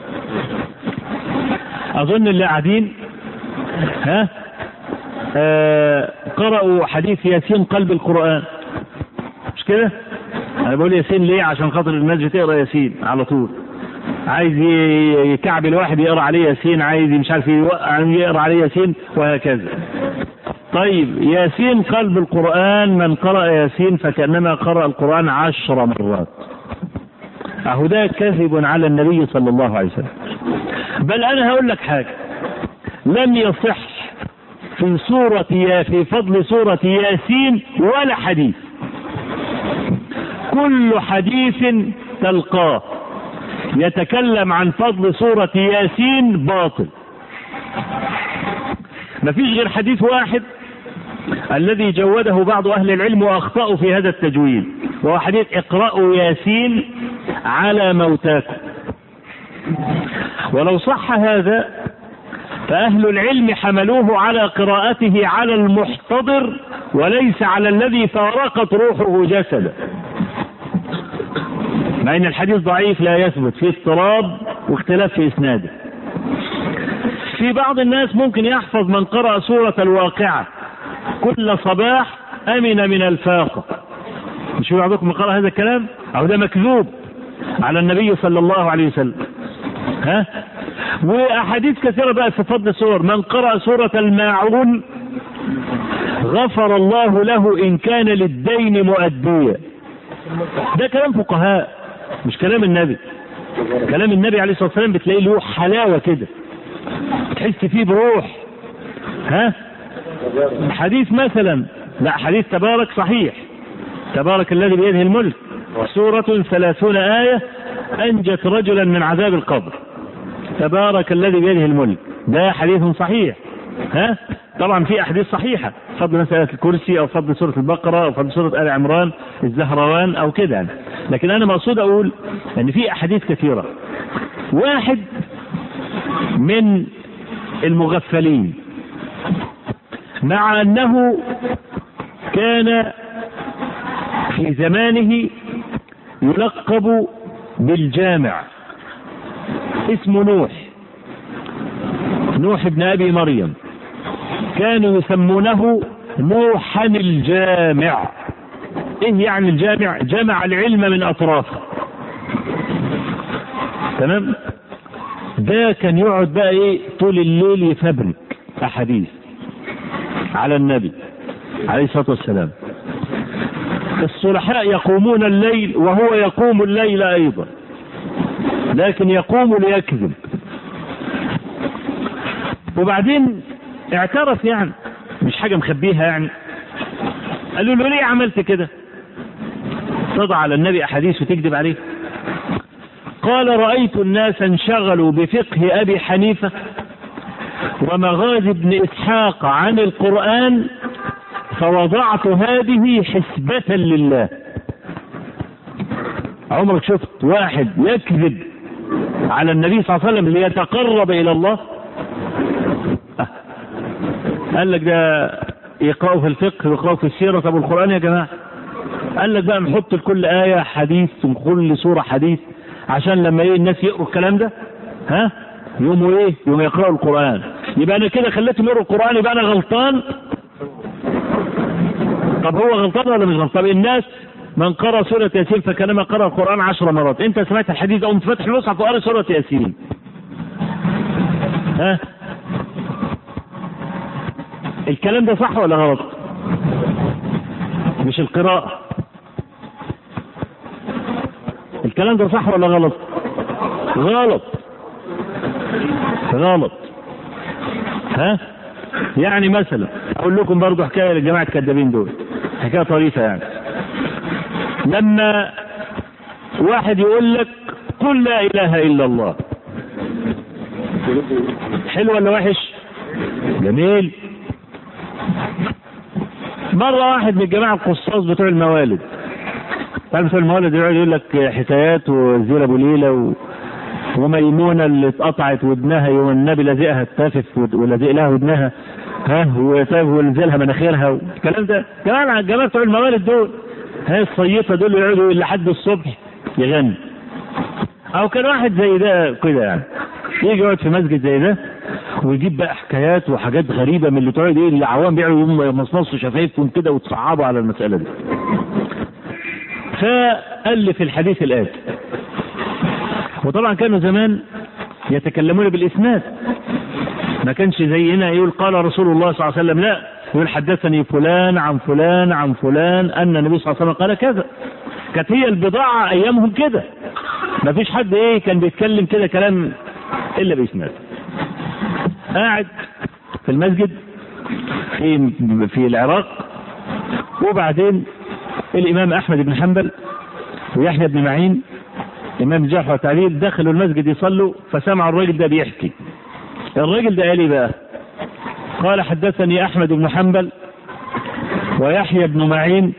أظن اللي قاعدين ها آه قرأوا حديث ياسين قلب القرآن مش كده؟ أنا بقول ياسين ليه؟ عشان خاطر الناس بتقرأ ياسين على طول عايز يكعب الواحد يقرا عليه ياسين عايز مش عارف يقرا عليه ياسين وهكذا طيب ياسين قلب القرآن من قرأ ياسين فكأنما قرأ القرآن عشر مرات أهو ده كذب على النبي صلى الله عليه وسلم بل أنا هقول لك حاجة لم يصح في سورة يا في فضل سورة ياسين ولا حديث كل حديث تلقاه يتكلم عن فضل سورة ياسين باطل مفيش غير حديث واحد الذي جوده بعض أهل العلم وأخطأوا في هذا التجويد وهو حديث اقرأوا ياسين على موتاكم ولو صح هذا فأهل العلم حملوه على قراءته على المحتضر وليس على الذي فارقت روحه جسده مع ان الحديث ضعيف لا يثبت في اضطراب واختلاف في اسناده في بعض الناس ممكن يحفظ من قرأ سورة الواقعة كل صباح أمن من الفاقة مش بعضكم قرأ هذا الكلام أو ده مكذوب على النبي صلى الله عليه وسلم ها وأحاديث كثيرة بقى في فضل السور من قرأ سورة الماعون غفر الله له إن كان للدين مؤديا ده كلام فقهاء مش كلام النبي كلام النبي عليه الصلاه والسلام بتلاقيه له حلاوه كده تحس فيه بروح ها حديث مثلا لا حديث تبارك صحيح تبارك الذي بيده الملك سورة ثلاثون آية أنجت رجلا من عذاب القبر تبارك الذي بيده الملك ده حديث صحيح ها طبعا في احاديث صحيحه فضل مساله الكرسي او فضل سوره البقره او فضل سوره ال عمران الزهروان او كده يعني لكن انا مقصود اقول ان في احاديث كثيره واحد من المغفلين مع انه كان في زمانه يلقب بالجامع اسمه نوح نوح ابن ابي مريم كانوا يسمونه نوحا الجامع ايه يعني الجامع جمع العلم من اطرافه تمام ده كان يقعد بقى ايه طول الليل يفبرك احاديث على النبي عليه الصلاه والسلام الصلحاء يقومون الليل وهو يقوم الليل ايضا لكن يقوم ليكذب وبعدين اعترف يعني مش حاجه مخبيها يعني قالوا له ليه عملت كده تضع على النبي احاديث وتكذب عليه قال رايت الناس انشغلوا بفقه ابي حنيفه ومغازي ابن اسحاق عن القران فوضعت هذه حسبة لله عمرك شفت واحد يكذب على النبي صلى الله عليه وسلم ليتقرب الى الله قال لك ده يقرأوا في الفقه ويقرأوا في السيرة طب القرآن يا جماعة قال لك بقى نحط لكل آية حديث وكل سورة حديث عشان لما ايه الناس يقروا الكلام ده ها يقوموا ايه يقوموا يقرأوا القرآن يبقى انا كده خليتهم يقروا القرآن يبقى انا غلطان طب هو غلطان ولا مش غلطان الناس من قرأ سورة ياسين فكانما قرأ القرآن عشر مرات انت سمعت الحديث قمت فاتح المصحف وقرأ سورة ياسين ها الكلام ده صح ولا غلط مش القراءة الكلام ده صح ولا غلط غلط غلط ها يعني مثلا اقول لكم برضو حكايه للجماعه الكذابين دول حكايه طريفه يعني لما واحد يقول لك قل لا اله الا الله حلو ولا وحش جميل مرة واحد من الجماعة القصاص بتوع الموالد تعرف بتوع الموالد يقعد يقول لك حكايات وزير ابو ليلى و... وميمونة اللي اتقطعت ودنها يوم النبي لازقها التافف ولازق لها ودنها ها ولزلها مناخيرها والكلام ده جماعة الجماعة بتوع الموالد دول ها الصيفة دول يقعدوا لحد الصبح يغني او كان واحد زي ده كده يعني يجي يقعد في مسجد زي ده ويجيب بقى حكايات وحاجات غريبه من اللي تقعد ايه اللي عوام بيعملوا يمصمصوا شفايفهم كده وتصعبوا على المساله دي. فالف الحديث الاتي. وطبعا كانوا زمان يتكلمون بالاسناد. ما كانش زينا يقول قال رسول الله صلى الله عليه وسلم لا يقول حدثني فلان عن فلان عن فلان ان النبي صلى الله عليه وسلم قال كذا. كانت هي البضاعه ايامهم كده. ما فيش حد ايه كان بيتكلم كده كلام الا باسناد. قاعد في المسجد في في العراق وبعدين الامام احمد بن حنبل ويحيى بن معين امام جعفر تعديل دخلوا المسجد يصلوا فسمع الراجل ده بيحكي الراجل ده قال ايه بقى قال حدثني احمد بن حنبل ويحيى بن معين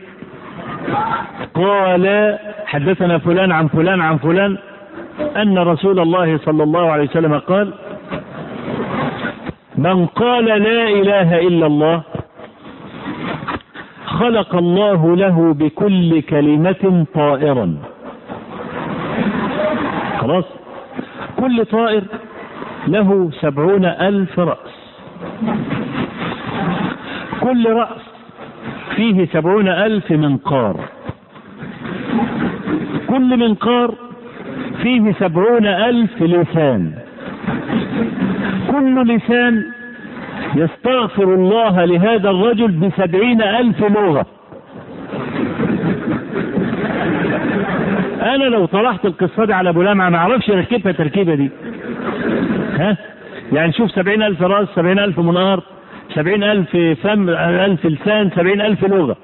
قال حدثنا فلان عن فلان عن فلان ان رسول الله صلى الله عليه وسلم قال من قال لا اله الا الله خلق الله له بكل كلمة طائرا خلاص كل طائر له سبعون ألف رأس كل رأس فيه سبعون ألف منقار كل منقار فيه سبعون ألف لسان كل لسان يستغفر الله لهذا الرجل بسبعين ألف لغة أنا لو طرحت القصة دي على أبو لمعة ما أعرفش أركبها التركيبة دي ها يعني شوف سبعين ألف رأس سبعين ألف منار سبعين ألف فم ألف لسان سبعين ألف لغة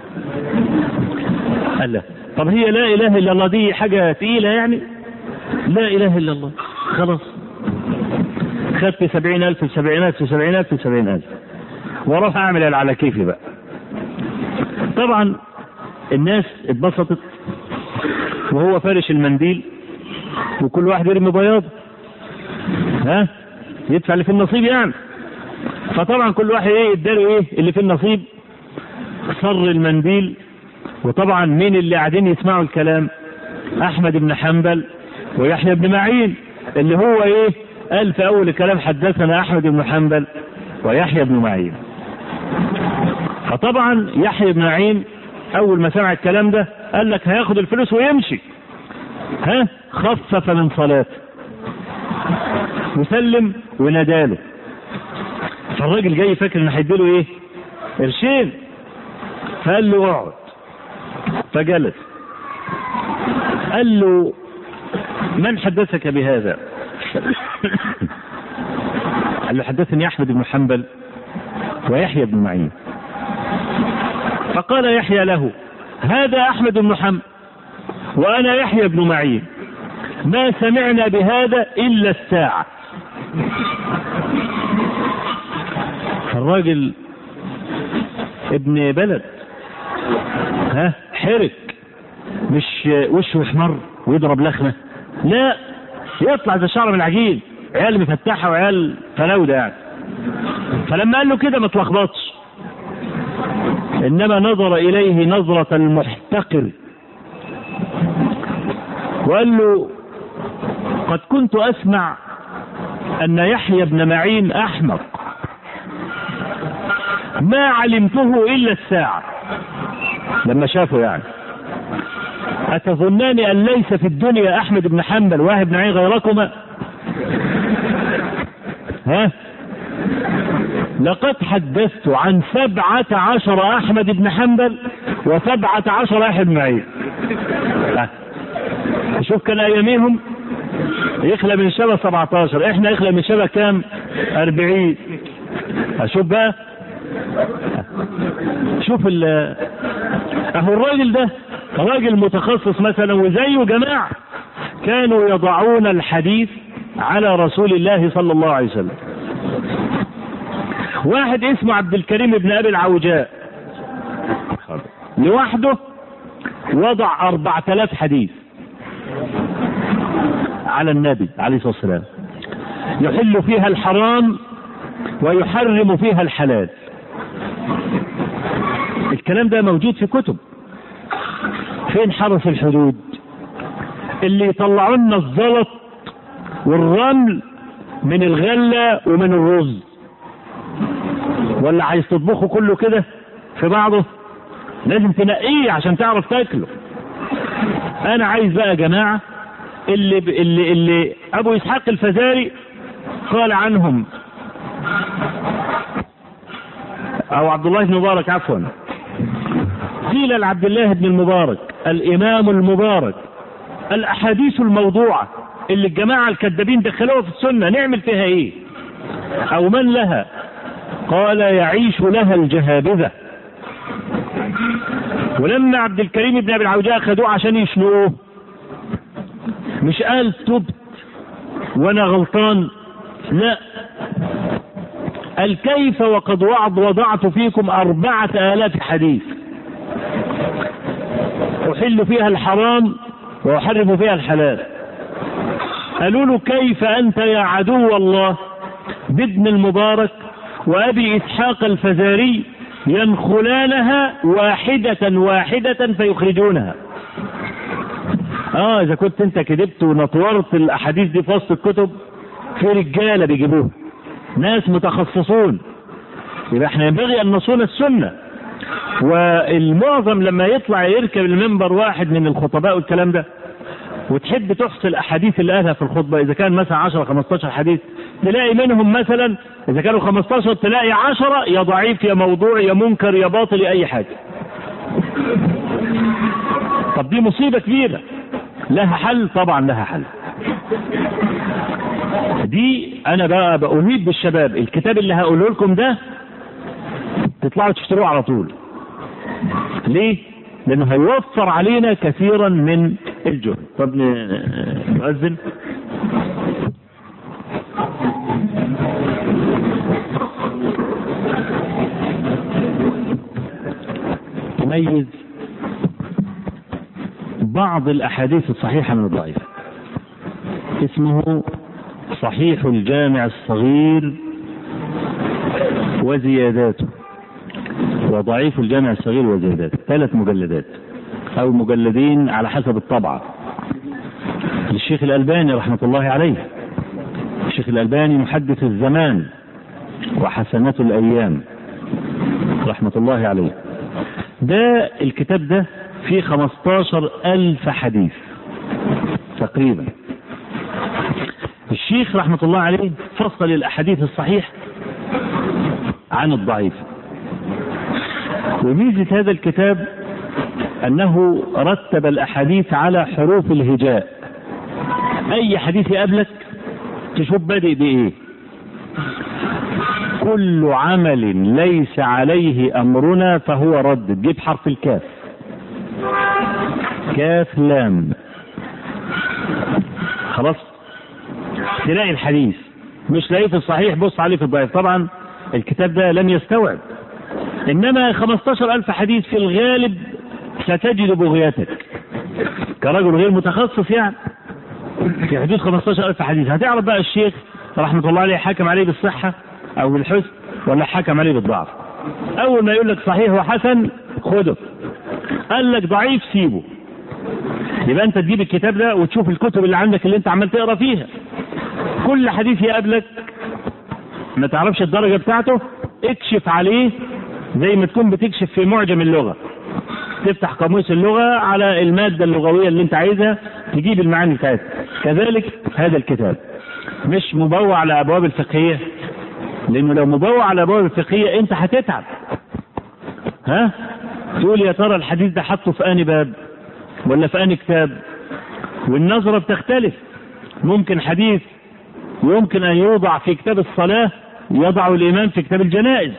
قال لا طب هي لا إله إلا الله دي حاجة تقيلة يعني لا إله إلا الله خلاص خدت سبعين ألف في سبعين ألف في سبعين ألف في سبعين ألف وأروح أعمل على كيفي بقى طبعا الناس اتبسطت وهو فارش المنديل وكل واحد يرمي بياض ها يدفع اللي في النصيب يعني فطبعا كل واحد ايه اداله ايه اللي في النصيب صر المنديل وطبعا مين اللي قاعدين يسمعوا الكلام احمد بن حنبل ويحيى بن معين اللي هو ايه قال في اول الكلام حدثنا احمد بن حنبل ويحيى بن معين فطبعا يحيى بن معين اول ما سمع الكلام ده قال لك هياخد الفلوس ويمشي ها خفف من صلاته وسلم وناداله فالراجل جاي فاكر ان هيديله ايه قرشين فقال له اقعد فجلس قال له من حدثك بهذا قال له حدثني احمد بن حنبل ويحيى بن معين فقال يحيى له هذا احمد بن حنبل وانا يحيى بن معين ما سمعنا بهذا الا الساعه الراجل ابن بلد ها حرك مش وشه احمر ويضرب لخمه لا يطلع زي شعر من العجين عيال مفتحه وعيال فلوده يعني فلما قال له كده ما تلخبطش انما نظر اليه نظرة المحتقر وقال له قد كنت اسمع ان يحيى بن معين احمق ما علمته الا الساعة لما شافه يعني أتظنان أن ليس في الدنيا أحمد بن حنبل واهب بن معين غيركما ها لقد حدثت عن سبعة عشر أحمد بن حنبل وسبعة عشر يحيى بن معين شوف كان أياميهم يخلى من شبه 17 احنا يخلى من شبه كام 40 اشوف بقى شوف ال اهو الراجل ده راجل متخصص مثلا وزيه جماعة كانوا يضعون الحديث على رسول الله صلى الله عليه وسلم واحد اسمه عبد الكريم بن ابي العوجاء لوحده وضع أربعة آلاف حديث على النبي عليه الصلاة والسلام يحل فيها الحرام ويحرم فيها الحلال الكلام ده موجود في كتب فين حرس الحدود اللي يطلعوا لنا الزلط والرمل من الغلة ومن الرز ولا عايز تطبخه كله كده في بعضه لازم تنقيه عشان تعرف تاكله انا عايز بقى يا جماعه اللي ب... اللي اللي ابو اسحاق الفزاري قال عنهم او عبد الله بن مبارك عفوا قيل لعبد الله بن المبارك الامام المبارك الاحاديث الموضوعه اللي الجماعه الكذابين دخلوها في السنه نعمل فيها ايه او من لها قال يعيش لها الجهابذه ولما عبد الكريم بن ابي العوجاء خدوه عشان يشنقوه مش قال تبت وانا غلطان لا قال كيف وقد وعد وضعت فيكم أربعة آلاف حديث أحل فيها الحرام وأحرم فيها الحلال قالوا له كيف أنت يا عدو الله بابن المبارك وأبي إسحاق الفزاري ينخلانها واحدة واحدة فيخرجونها اه اذا كنت انت كذبت ونطورت الاحاديث دي في وسط الكتب في رجاله بيجيبوها ناس متخصصون يبقى احنا ينبغي ان نصون السنه والمعظم لما يطلع يركب المنبر واحد من الخطباء والكلام ده وتحب تحصي الاحاديث اللي قالها في الخطبه اذا كان مثلا 10 15 حديث تلاقي منهم مثلا اذا كانوا 15 تلاقي 10 يا ضعيف يا موضوع يا منكر يا باطل يا اي حاجه. طب دي مصيبه كبيره. لها حل طبعا لها حل. دي انا بقى بأنيب بالشباب الكتاب اللي هقوله لكم ده تطلعوا تشتروه على طول. ليه؟ لانه هيوفر علينا كثيرا من الجهد. طب نؤذن تميز بعض الاحاديث الصحيحه من الضعيفه اسمه صحيح الجامع الصغير وزياداته وضعيف الجامع الصغير وزياداته ثلاث مجلدات او مجلدين على حسب الطبعه للشيخ الالباني رحمه الله عليه الشيخ الالباني محدث الزمان وحسنات الايام رحمه الله عليه ده الكتاب ده فيه 15 ألف حديث تقريبا الشيخ رحمة الله عليه فصل الأحاديث الصحيح عن الضعيف وميزة هذا الكتاب أنه رتب الأحاديث على حروف الهجاء أي حديث يقابلك تشوف بادئ بإيه كل عمل ليس عليه امرنا فهو رد تجيب حرف الكاف كاف لام خلاص تلاقي الحديث مش لاقيه في الصحيح بص عليه في الضعيف طبعا الكتاب ده لم يستوعب انما 15 الف حديث في الغالب ستجد بغيتك كرجل غير متخصص يعني في حدود 15 الف حديث هتعرف بقى الشيخ رحمه الله عليه حكم عليه بالصحه او بالحسن ولا حكم عليه بالضعف اول ما يقول لك صحيح وحسن خده قال لك ضعيف سيبه يبقى انت تجيب الكتاب ده وتشوف الكتب اللي عندك اللي انت عمال تقرا فيها كل حديث يقابلك ما تعرفش الدرجه بتاعته اكشف عليه زي ما تكون بتكشف في معجم اللغه تفتح قاموس اللغه على الماده اللغويه اللي انت عايزها تجيب المعاني بتاعتها كذلك هذا الكتاب مش مبوع على ابواب الفقهيه لانه لو مبوع على ابواب الفقهيه انت هتتعب ها تقول يا ترى الحديث ده حطه في اني باب ولا في اني كتاب والنظره بتختلف ممكن حديث يمكن ان يوضع في كتاب الصلاه يضع الامام في كتاب الجنائز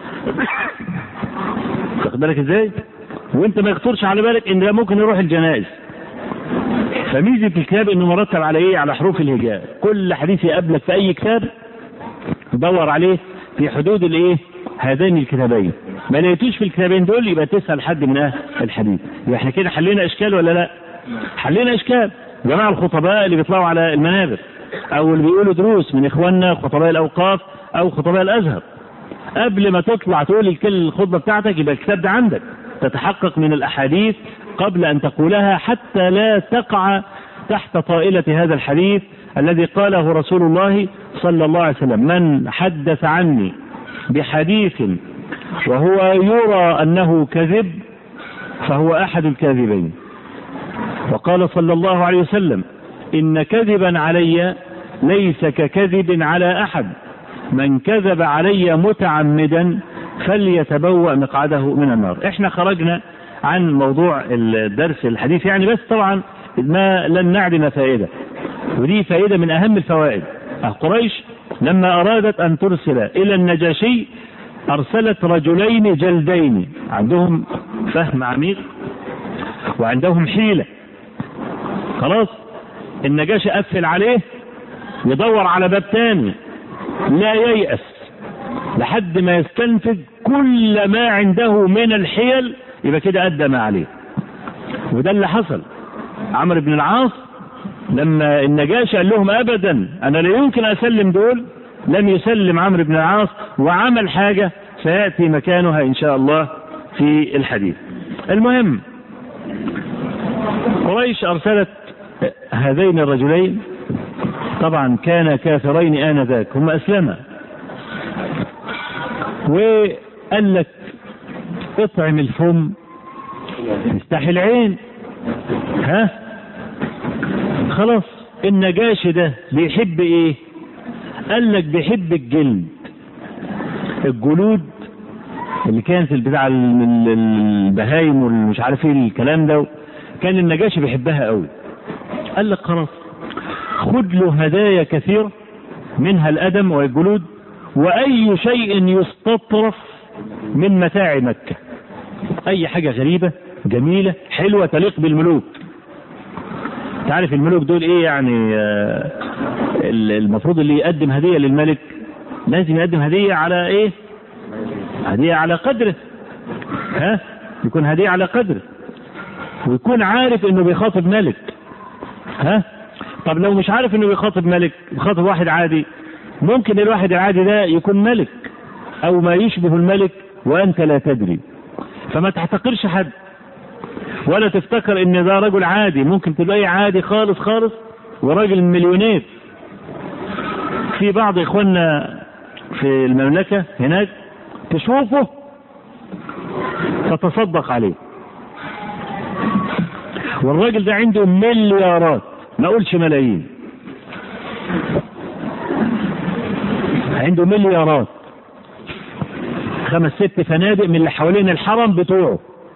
واخد بالك ازاي وانت ما يخطرش على بالك ان ده ممكن يروح الجنائز فميزه الكتاب انه مرتب على ايه على حروف الهجاء كل حديث يقابلك في اي كتاب دور عليه في حدود الايه هذين الكتابين ما لقيتوش في الكتابين دول يبقى تسال حد من اهل الحديث يبقى احنا كده حلينا اشكال ولا لا حلينا اشكال جماعه الخطباء اللي بيطلعوا على المنابر او اللي بيقولوا دروس من اخواننا خطباء الاوقاف او خطباء الازهر قبل ما تطلع تقول الكل الخطبه بتاعتك يبقى الكتاب ده عندك تتحقق من الاحاديث قبل ان تقولها حتى لا تقع تحت طائله هذا الحديث الذي قاله رسول الله صلى الله عليه وسلم من حدث عني بحديث وهو يرى انه كذب فهو احد الكاذبين وقال صلى الله عليه وسلم ان كذبا علي ليس ككذب على احد من كذب علي متعمدا فليتبوأ مقعده من النار احنا خرجنا عن موضوع الدرس الحديث يعني بس طبعا ما لن نعدم فائده ودي فائده من اهم الفوائد قريش لما ارادت ان ترسل الى النجاشي ارسلت رجلين جلدين عندهم فهم عميق وعندهم حيله خلاص النجاشي قفل عليه يدور على باب تاني لا ييأس لحد ما يستنفذ كل ما عنده من الحيل يبقى كده أدى ما عليه وده اللي حصل عمرو بن العاص لما النجاشي قال لهم أبدا أنا لا يمكن أسلم دول لم يسلم عمرو بن العاص وعمل حاجة سيأتي مكانها إن شاء الله في الحديث المهم قريش أرسلت هذين الرجلين طبعا كان كافرين آنذاك هم أسلما وقال لك اطعم الفم استحي العين ها خلاص النجاشي ده بيحب ايه قال لك بيحب الجلد الجلود اللي كانت في البتاع البهايم والمش عارف ايه الكلام ده كان النجاشي بيحبها قوي قال لك خلاص خد له هدايا كثيرة منها الأدم والجلود وأي شيء يستطرف من متاع مكة أي حاجة غريبة جميلة حلوة تليق بالملوك تعرف الملوك دول ايه يعني آه المفروض اللي يقدم هدية للملك لازم يقدم هدية على ايه هدية على قدره ها يكون هدية على قدره ويكون عارف انه بيخاطب ملك ها طب لو مش عارف انه بيخاطب ملك بيخاطب واحد عادي ممكن الواحد العادي ده يكون ملك او ما يشبه الملك وانت لا تدري فما تحتقرش حد ولا تفتكر ان ده رجل عادي ممكن تلاقيه عادي خالص خالص وراجل مليونير في بعض اخواننا في المملكة هناك تشوفه تتصدق عليه والراجل ده عنده مليارات ما اقولش ملايين عنده مليارات خمس ست فنادق من اللي حوالين الحرم بتوعه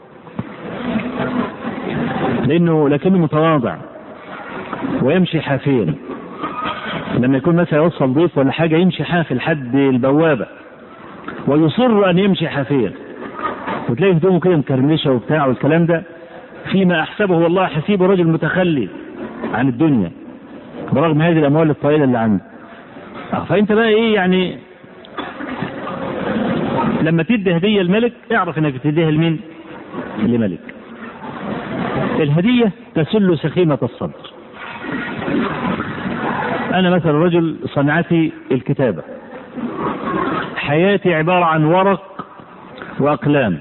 لانه لكنه متواضع ويمشي حافيا لما يكون مثلا يوصل ضيف ولا حاجه يمشي حافي لحد البوابه ويصر ان يمشي حافيا وتلاقي هدومه كده مكرمشه وبتاع والكلام ده فيما احسبه والله حسيبه رجل متخلي عن الدنيا برغم هذه الاموال الطائله اللي عنده فانت بقى ايه يعني لما تدي هديه الملك اعرف انك تديها لمين؟ لملك. الهديه تسل سخيمه الصدر. انا مثلا رجل صنعتي الكتابه. حياتي عبارة عن ورق وأقلام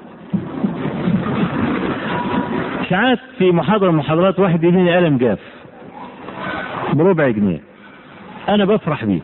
ساعات في محاضرة من المحاضرات واحد يديني قلم جاف بربع جنيه أنا بفرح بيه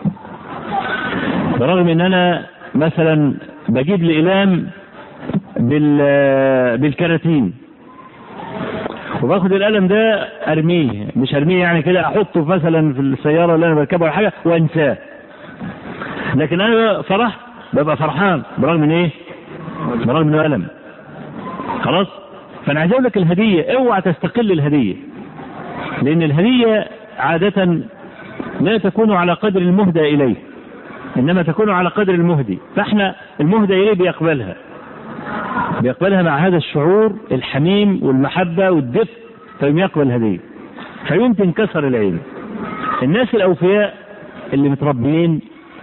برغم إن أنا مثلا بجيب لي إقلام بال بالكراتين وباخد القلم ده ارميه مش ارميه يعني كده احطه مثلا في السياره اللي انا بركبها ولا حاجه وانساه لكن انا فرح ببقى فرحان برغم ان ايه برغم انه قلم خلاص فانا عايز اقول لك الهديه اوعى تستقل الهديه لان الهديه عاده لا تكون على قدر المهدى اليه انما تكون على قدر المهدي فاحنا المهدى اليه بيقبلها بيقبلها مع هذا الشعور الحميم والمحبة والدفء فيقوم يقبل الهدية فيوم تنكسر العين الناس الأوفياء اللي متربيين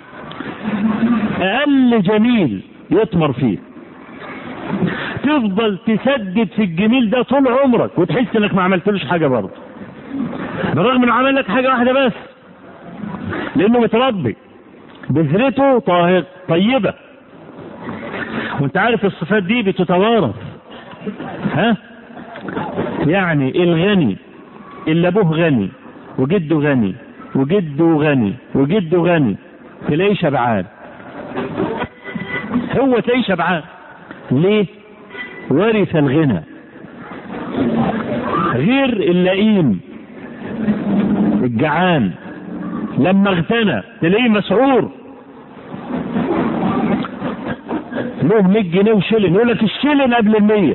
أقل جميل يطمر فيه تفضل تسدد في الجميل ده طول عمرك وتحس انك ما عملتلوش حاجة برضه بالرغم انه عمل لك حاجة واحدة بس لانه متربي بذرته طاهر طيبة وانت عارف الصفات دي بتتوارث ها يعني الغني اللي ابوه غني وجده غني وجده غني وجده غني تلاقيه شبعان هو تلاقيه شبعان ليه ورث الغنى غير اللئيم الجعان لما اغتنى تلاقيه مسعور له 100 جنيه وشلن يقول لك الشلن قبل ال 100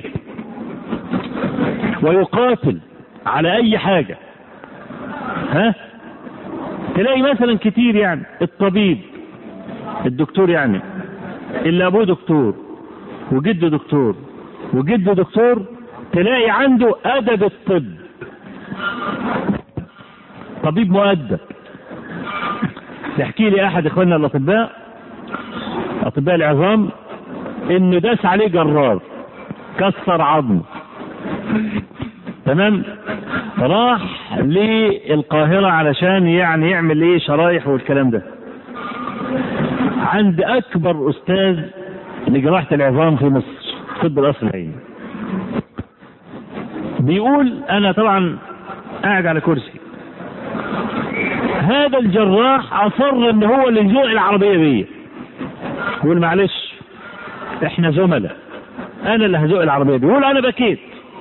ويقاتل على اي حاجه ها تلاقي مثلا كتير يعني الطبيب الدكتور يعني اللي ابوه دكتور وجده دكتور وجده دكتور تلاقي عنده ادب الطب طبيب مؤدب يحكي لي احد اخواننا الاطباء اطباء العظام انه داس عليه جرار كسر عظمه تمام راح للقاهرة علشان يعني يعمل ايه شرايح والكلام ده عند اكبر استاذ لجراحة العظام في مصر طب القصر العيني بيقول انا طبعا قاعد على كرسي هذا الجراح اصر ان هو اللي يزوق العربيه بيا يقول معلش احنا زملاء انا اللي هزوق العربيه دي يقول انا بكيت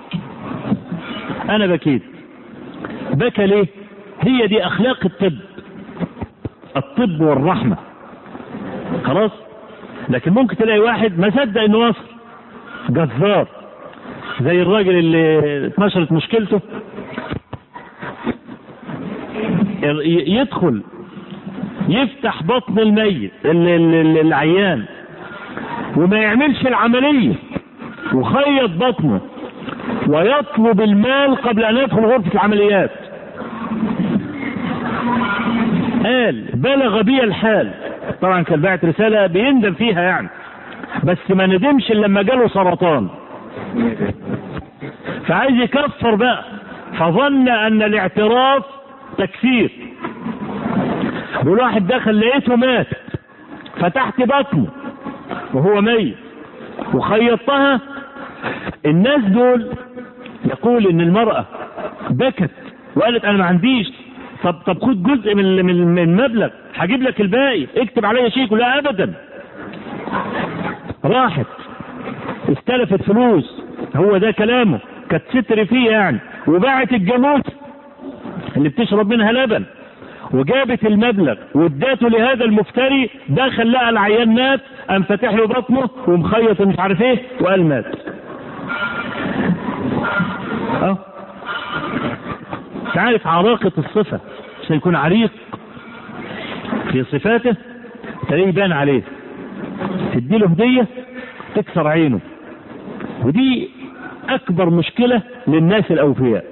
انا بكيت بكى ليه هي دي اخلاق الطب الطب والرحمه خلاص لكن ممكن تلاقي واحد ما صدق انه وصل جزار زي الراجل اللي اتنشرت مشكلته يدخل يفتح بطن الميت العيان وما يعملش العملية وخيط بطنه ويطلب المال قبل أن يدخل غرفة العمليات قال بلغ بي الحال طبعا كان باعت رسالة بيندم فيها يعني بس ما ندمش إلا لما جاله سرطان فعايز يكفر بقى فظن أن الاعتراف تكفير بيقول واحد دخل لقيته مات فتحت بطنه وهو ميت وخيطتها الناس دول يقول ان المرأة بكت وقالت انا ما عنديش طب طب خد جزء من من المبلغ هجيب لك الباقي اكتب عليا شيك لا ابدا راحت استلفت فلوس هو ده كلامه كانت ستر فيه يعني وباعت الجاموس اللي بتشرب منها لبن وجابت المبلغ واداته لهذا المفتري دخل لقى العيان مات قام فاتح له بطنه ومخيط مش عارف ايه وقال مات اه تعرف عراقة الصفة عشان يكون عريق في صفاته تلاقيه يبان عليه تديله هدية تكسر عينه ودي أكبر مشكلة للناس الأوفياء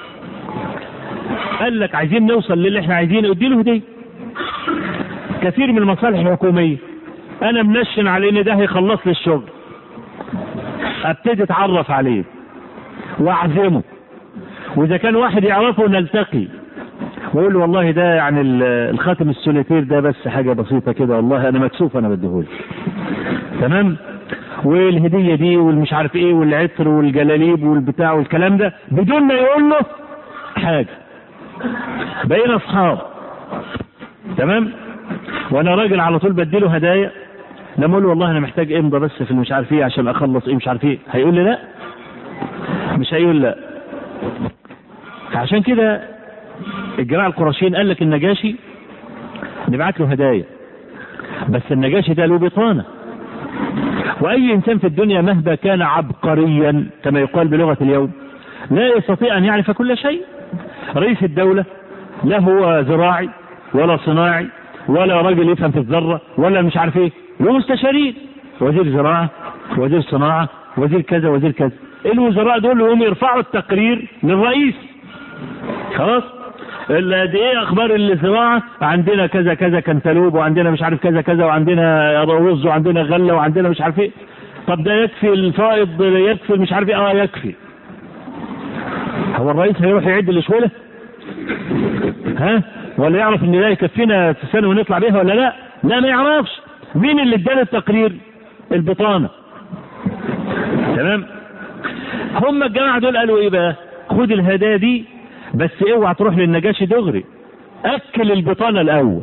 قال لك عايزين نوصل للي احنا عايزينه اديله هدية كثير من المصالح الحكومية أنا منشن على إن ده هيخلص لي الشغل ابتدي اتعرف عليه واعزمه واذا كان واحد يعرفه نلتقي واقول له والله ده يعني ال- الخاتم السوليتير ده بس حاجه بسيطه كده والله انا مكسوف انا بديهولك تمام والهديه دي والمش عارف ايه والعطر والجلاليب والبتاع والكلام ده بدون ما يقول له حاجه بقينا اصحاب تمام وانا راجل على طول بديله هدايا لما اقول له والله انا محتاج امضى بس في المش عارف ايه عشان اخلص ايه مش عارف ايه هيقول لي لا مش هيقول لا عشان كده الجماعه القرشيين قال لك النجاشي نبعت له هدايا بس النجاشي ده له بطانه واي انسان في الدنيا مهما كان عبقريا كما يقال بلغه اليوم لا يستطيع ان يعرف كل شيء رئيس الدوله لا هو زراعي ولا صناعي ولا راجل يفهم في الذره ولا مش عارف ايه له مستشارين وزير زراعه وزير صناعه وزير كذا وزير كذا الوزراء دول هم يرفعوا التقرير للرئيس خلاص ال- دي ايه اخبار الزراعه عندنا كذا كذا كنتالوب وعندنا مش عارف كذا كذا وعندنا رز وعندنا غله وعندنا مش عارف ايه طب ده يكفي الفائض يكفي مش عارف ايه اه يكفي هو الرئيس هيروح يعد الاشوله ها ولا يعرف ان ده يكفينا في سنه ونطلع بيها ولا لا لا ما يعرفش مين اللي ادانا التقرير البطانه تمام هم الجماعه دول قالوا ايه بقى خد الهدايا دي بس اوعى تروح للنجاشي دغري اكل البطانه الاول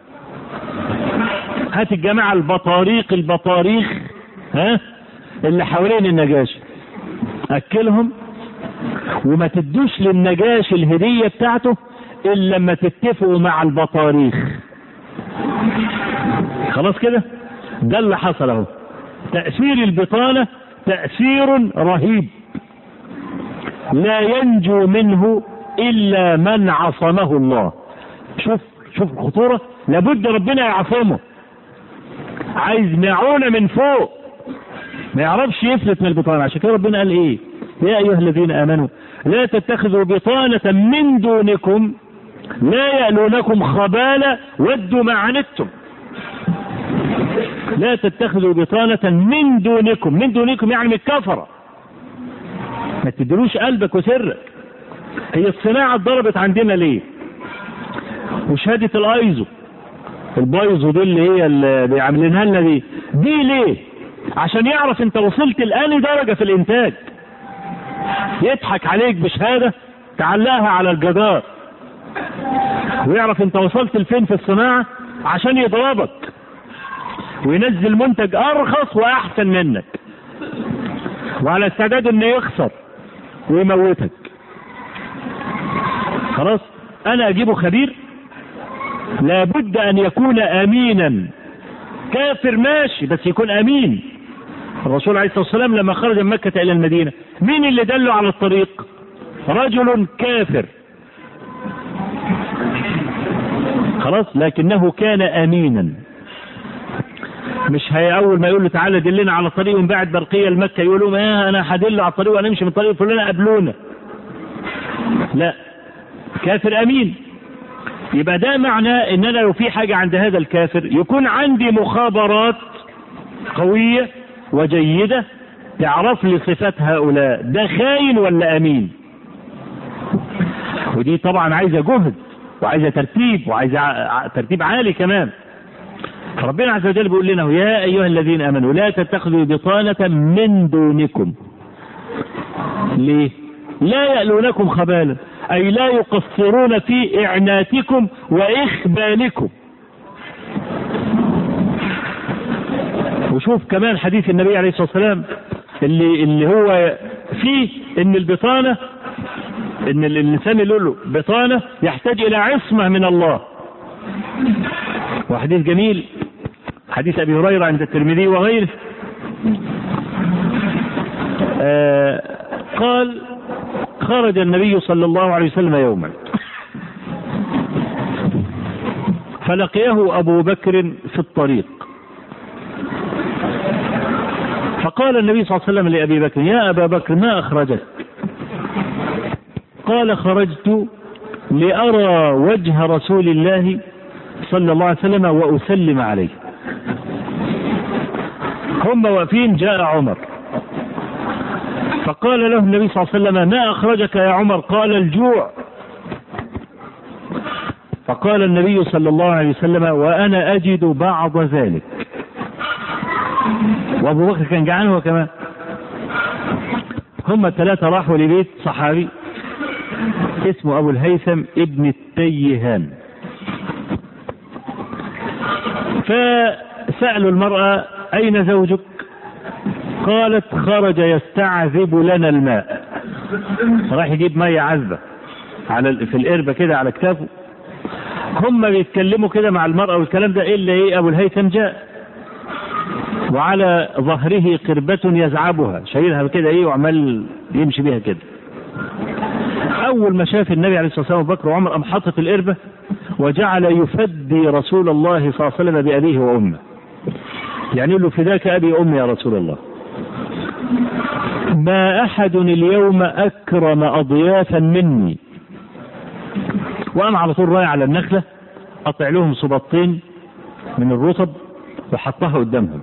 هات الجماعه البطاريق البطاريخ ها اللي حوالين النجاشي اكلهم وما تدوش للنجاشي الهديه بتاعته الا لما تتفقوا مع البطاريخ خلاص كده ده اللي حصل اهو تاثير البطانه تاثير رهيب لا ينجو منه الا من عصمه الله شوف شوف الخطوره لابد ربنا يعصمه عايز معونه من فوق ما يعرفش يفلت من البطانه عشان كده ربنا قال ايه يا ايها الذين امنوا لا تتخذوا بطانه من دونكم لا يألونكم خبالا ودوا ما عنتم لا تتخذوا بطانة من دونكم من دونكم يعني من الكفرة ما تدلوش قلبك وسرك هي الصناعة اتضربت عندنا ليه وشهادة الايزو البايزو دي اللي هي اللي بيعملينها لنا دي دي ليه عشان يعرف انت وصلت لأني درجة في الانتاج يضحك عليك بشهادة تعلقها على الجدار ويعرف انت وصلت لفين في الصناعة عشان يضربك وينزل منتج ارخص واحسن منك وعلى استعداد انه يخسر ويموتك خلاص انا اجيبه خبير لابد ان يكون امينا كافر ماشي بس يكون امين الرسول عليه الصلاه والسلام لما خرج من مكه الى المدينه مين اللي دله على الطريق رجل كافر خلاص لكنه كان امينا مش هي اول ما يقول له تعالى دلنا على الطريق ومن بعد برقيه لمكه يقول لهم ايه انا هدل على الطريق وهنمشي من الطريق فلان قابلونا لا كافر امين يبقى ده معناه ان انا لو في حاجه عند هذا الكافر يكون عندي مخابرات قويه وجيده تعرف لي صفات هؤلاء ده خاين ولا امين ودي طبعا عايزه جهد وعايزه ترتيب وعايزه ع- ترتيب عالي كمان ربنا عز وجل بيقول لنا يا ايها الذين امنوا لا تتخذوا بطانه من دونكم ليه لا يألونكم خبالا اي لا يقصرون في اعناتكم واخبالكم وشوف كمان حديث النبي عليه الصلاه والسلام اللي اللي هو فيه ان البطانه ان الانسان اللي له بطانه يحتاج الى عصمه من الله وحديث جميل حديث ابي هريره عند الترمذي وغيره آه قال خرج النبي صلى الله عليه وسلم يوما فلقيه ابو بكر في الطريق فقال النبي صلى الله عليه وسلم لابي بكر يا ابا بكر ما اخرجك قال خرجت لارى وجه رسول الله صلى الله عليه وسلم واسلم عليه هم واقفين جاء عمر فقال له النبي صلى الله عليه وسلم ما اخرجك يا عمر قال الجوع فقال النبي صلى الله عليه وسلم وأنا أجد بعض ذلك وأبو بكر كان جعان هو كمان هم الثلاثة راحوا لبيت صحابي اسمه أبو الهيثم ابن التيهان فسألوا المرأة أين زوجك قالت خرج يستعذب لنا الماء راح يجيب مية عذبة على في القربة كده على كتافه هم بيتكلموا كده مع المرأة والكلام ده إلا إيه أبو الهيثم جاء وعلى ظهره قربة يزعبها شايلها كده إيه وعمال يمشي بيها كده أول ما شاف النبي عليه الصلاة والسلام أبو بكر وعمر قام حاطط القربة وجعل يفدي رسول الله صلى الله عليه وسلم بأبيه وأمه يعني يقول له فداك أبي وأمي يا رسول الله ما أحد اليوم أكرم أضيافا مني وقام على طول رايح على النخلة قطع لهم صباطين من الرطب وحطها قدامهم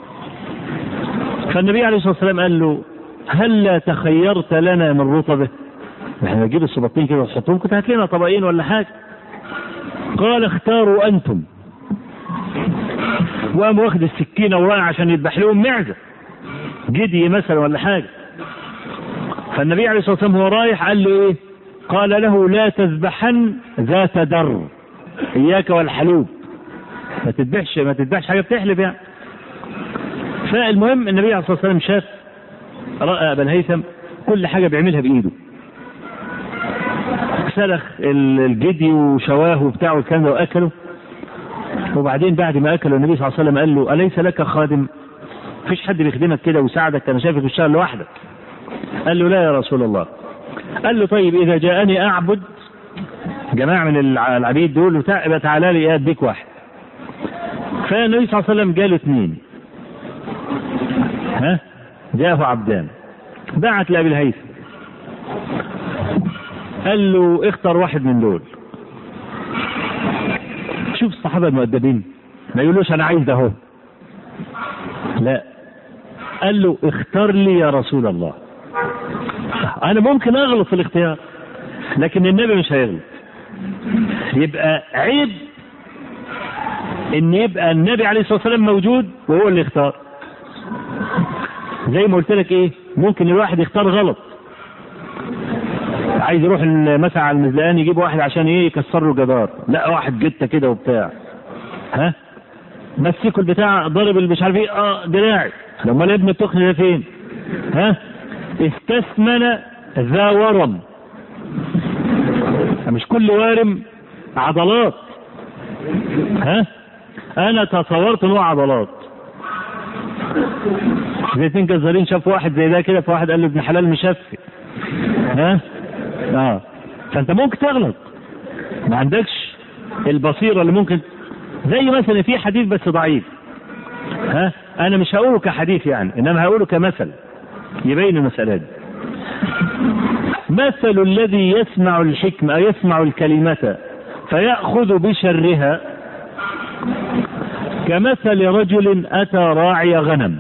فالنبي عليه الصلاة والسلام قال له هل لا تخيرت لنا من رطبه احنا نجيب الصباطين كده ونحطهم كنت هات لنا طبقين ولا حاجة قال اختاروا أنتم وقام واخد السكينة ورايح عشان يذبح لهم معزة جدي مثلا ولا حاجة فالنبي عليه الصلاة والسلام هو رايح قال له ايه قال له لا تذبحن ذات در اياك والحلوب ما تذبحش ما تذبحش حاجه بتحلب يعني فالمهم النبي عليه الصلاه والسلام شاف راى ابا الهيثم كل حاجه بيعملها بايده سلخ الجدي وشواه وبتاع والكلام ده واكله وبعدين بعد ما اكله النبي صلى الله عليه وسلم قال له اليس لك خادم؟ مفيش حد بيخدمك كده ويساعدك انا شايفك بتشتغل لوحدك. قال له لا يا رسول الله. قال له طيب اذا جاءني اعبد جماعه من العبيد دول يبقى تعالى لي اديك واحد. فالنبي صلى الله عليه وسلم جاله اثنين. ها؟ جاءه عبدان. بعت لابي الهيثم. قال له اختر واحد من دول. شوف الصحابه المؤدبين ما يقولوش انا عايز ده هو. لا قال له اختار لي يا رسول الله. انا ممكن اغلط في الاختيار لكن النبي مش هيغلط يبقى عيب ان يبقى النبي عليه الصلاه والسلام موجود وهو اللي يختار زي ما قلت لك ايه ممكن الواحد يختار غلط عايز يروح مثلا على المزلقان يجيب واحد عشان ايه يكسر له جدار لا واحد جته كده وبتاع ها مسكوا البتاع ضرب اللي مش عارف ايه اه دراعي امال ابن التخن ده فين ها استثمن ذا ورم مش كل وارم عضلات ها انا تصورت انه عضلات زي اتنين جزارين شافوا واحد زي ده كده فواحد قال له ابن حلال مشفي ها اه فانت ممكن تغلط ما عندكش البصيرة اللي ممكن زي مثلا في حديث بس ضعيف ها انا مش هقوله كحديث يعني انما هقوله كمثل يبين المسألة دي مثل الذي يسمع الحكمة يسمع الكلمة فيأخذ بشرها كمثل رجل أتى راعي غنم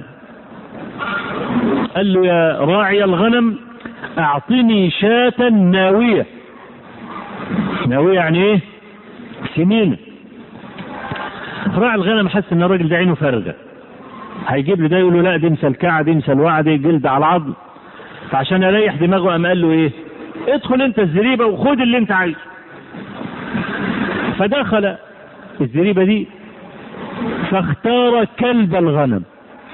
قال له يا راعي الغنم أعطني شاة ناوية ناوية يعني إيه؟ سمينة راعي الغنم حس إن الراجل ده عينه فارغة هيجيب له ده يقول له لا دي مسلكعة دي مسلوعة دي جلد على العظم فعشان اريح دماغه قام قال له ايه ادخل انت الزريبه وخد اللي انت عايزه فدخل الزريبه دي فاختار كلب الغنم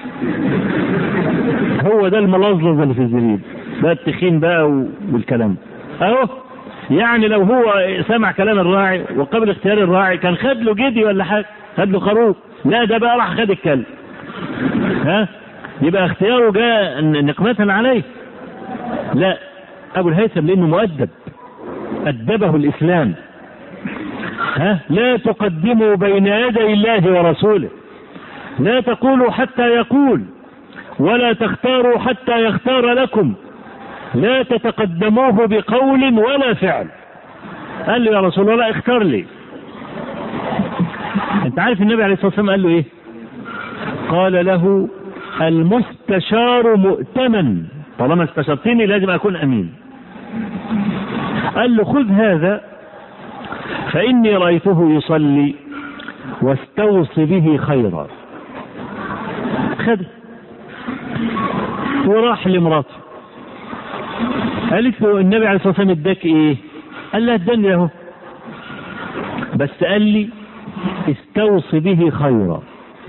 هو ده الملظلظ اللي في الزريبه ده التخين بقى والكلام اهو يعني لو هو سمع كلام الراعي وقبل اختيار الراعي كان خد له جدي ولا حاجه خد له خروف لا ده بقى راح خد الكلب ها يبقى اختياره جاء نقمة عليه لا ابو الهيثم لانه مؤدب ادبه الاسلام ها لا تقدموا بين يدي الله ورسوله لا تقولوا حتى يقول ولا تختاروا حتى يختار لكم لا تتقدموه بقول ولا فعل قال له يا رسول الله اختار لي انت عارف النبي عليه الصلاه والسلام قال له ايه قال له المستشار مؤتمن طالما استشرتني لازم اكون امين قال له خذ هذا فإني رأيته يصلي واستوصي به خيرا خد وراح لمراته قالت له النبي عليه الصلاة والسلام اداك ايه قال لها اداني اهو بس قال لي استوصي به خيرا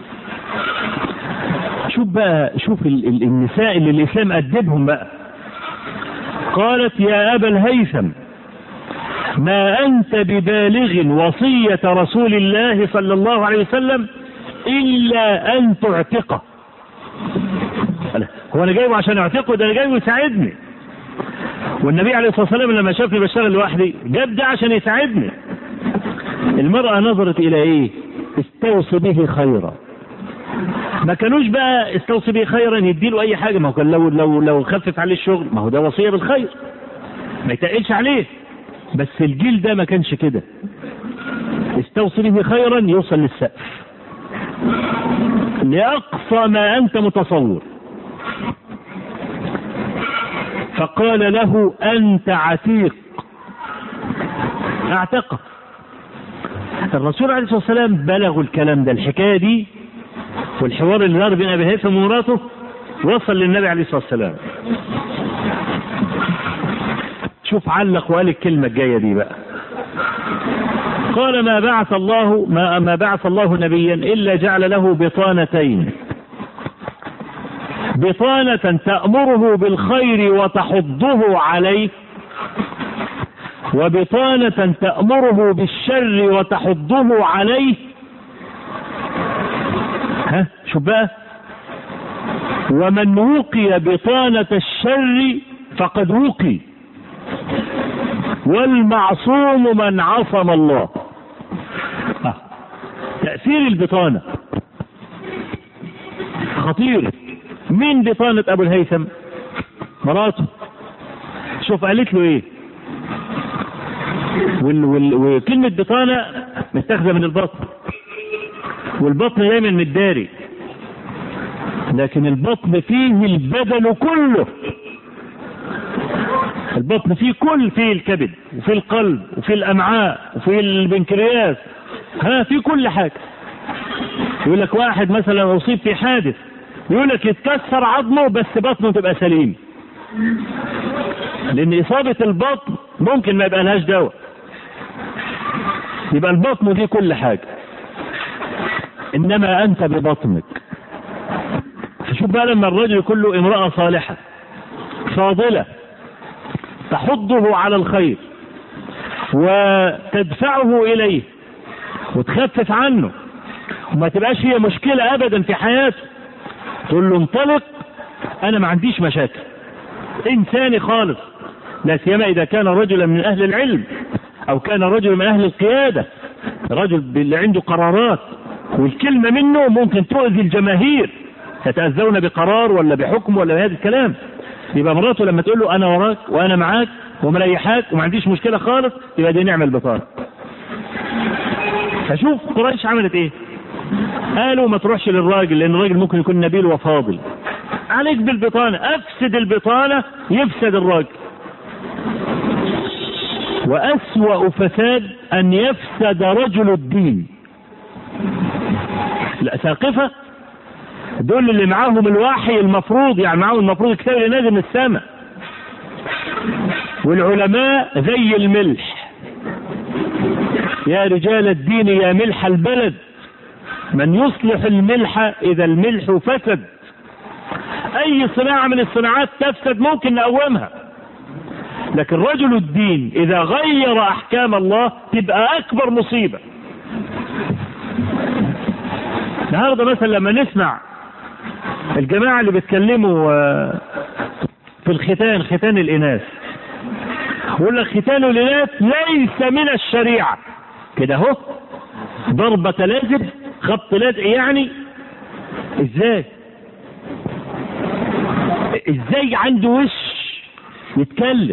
شوف بقى شوف ال ال النساء اللي الاسلام ادبهم بقى قالت يا ابا الهيثم ما انت ببالغ وصيه رسول الله صلى الله عليه وسلم الا ان تعتقه هو انا جايبه عشان اعتقه ده انا جايبه يساعدني والنبي عليه الصلاه والسلام لما شافني بشتغل لوحدي جاب ده عشان يساعدني المرأة نظرت إلى إيه؟ استوصي به خيرا. ما كانوش بقى استوصي به خيرا يديله أي حاجة ما هو كان لو لو لو خفف عليه الشغل ما هو ده وصية بالخير. ما يتقلش عليه. بس الجيل ده ما كانش كده. استوصي به خيرا يوصل للسقف. لأقصى ما أنت متصور. فقال له أنت عتيق. اعتقه. الرسول عليه الصلاه والسلام بلغوا الكلام ده الحكايه دي والحوار اللي دار بين ابي هيثم ومراته وصل للنبي عليه الصلاه والسلام. شوف علق وقال الكلمه الجايه دي بقى. قال ما بعث الله ما ما بعث الله نبيا الا جعل له بطانتين. بطانة تأمره بالخير وتحضه عليه وبطانة تأمره بالشر وتحضه عليه ها شوف بقى ومن وقي بطانة الشر فقد وقي والمعصوم من عصم الله ها. تأثير البطانة خطير مين بطانة أبو الهيثم مراته شوف قالت له ايه وال وال وكلمة بطانة متاخذة من البطن والبطن دايما متداري لكن البطن فيه البدن كله البطن فيه كل فيه الكبد وفيه القلب وفيه الامعاء وفيه البنكرياس ها في كل حاجة يقول لك واحد مثلا اصيب في حادث يقول لك يتكسر عظمه بس بطنه تبقى سليم لان اصابة البطن ممكن ما يبقى لهاش دواء يبقى البطن دي كل حاجة انما انت ببطنك فشوف بقى لما الرجل يكون له امرأة صالحة فاضلة تحضه على الخير وتدفعه اليه وتخفف عنه وما تبقاش هي مشكلة ابدا في حياته تقول له انطلق انا ما عنديش مشاكل انساني خالص لا سيما اذا كان رجلا من اهل العلم او كان رجل من اهل القيادة رجل اللي عنده قرارات والكلمة منه ممكن تؤذي الجماهير تتأذون بقرار ولا بحكم ولا بهذا الكلام يبقى مراته لما تقول له انا وراك وانا معاك ومريحاك وما عنديش مشكلة خالص يبقى دي نعمة البطانة فشوف قريش عملت ايه قالوا ما تروحش للراجل لان الراجل ممكن يكون نبيل وفاضل عليك بالبطانة افسد البطانة يفسد الراجل وأسوأ فساد أن يفسد رجل الدين الأساقفة دول اللي معاهم الوحي المفروض يعني معاهم المفروض الكتاب اللي نازل من السماء والعلماء زي الملح يا رجال الدين يا ملح البلد من يصلح الملح إذا الملح فسد أي صناعة من الصناعات تفسد ممكن نقومها لكن رجل الدين اذا غير احكام الله تبقى اكبر مصيبه النهارده مثلا لما نسمع الجماعه اللي بيتكلموا في الختان ختان الاناث يقول لك ختان الاناث ليس من الشريعه كده اهو ضربة لازم خط لازق يعني ازاي ازاي عنده وش يتكلم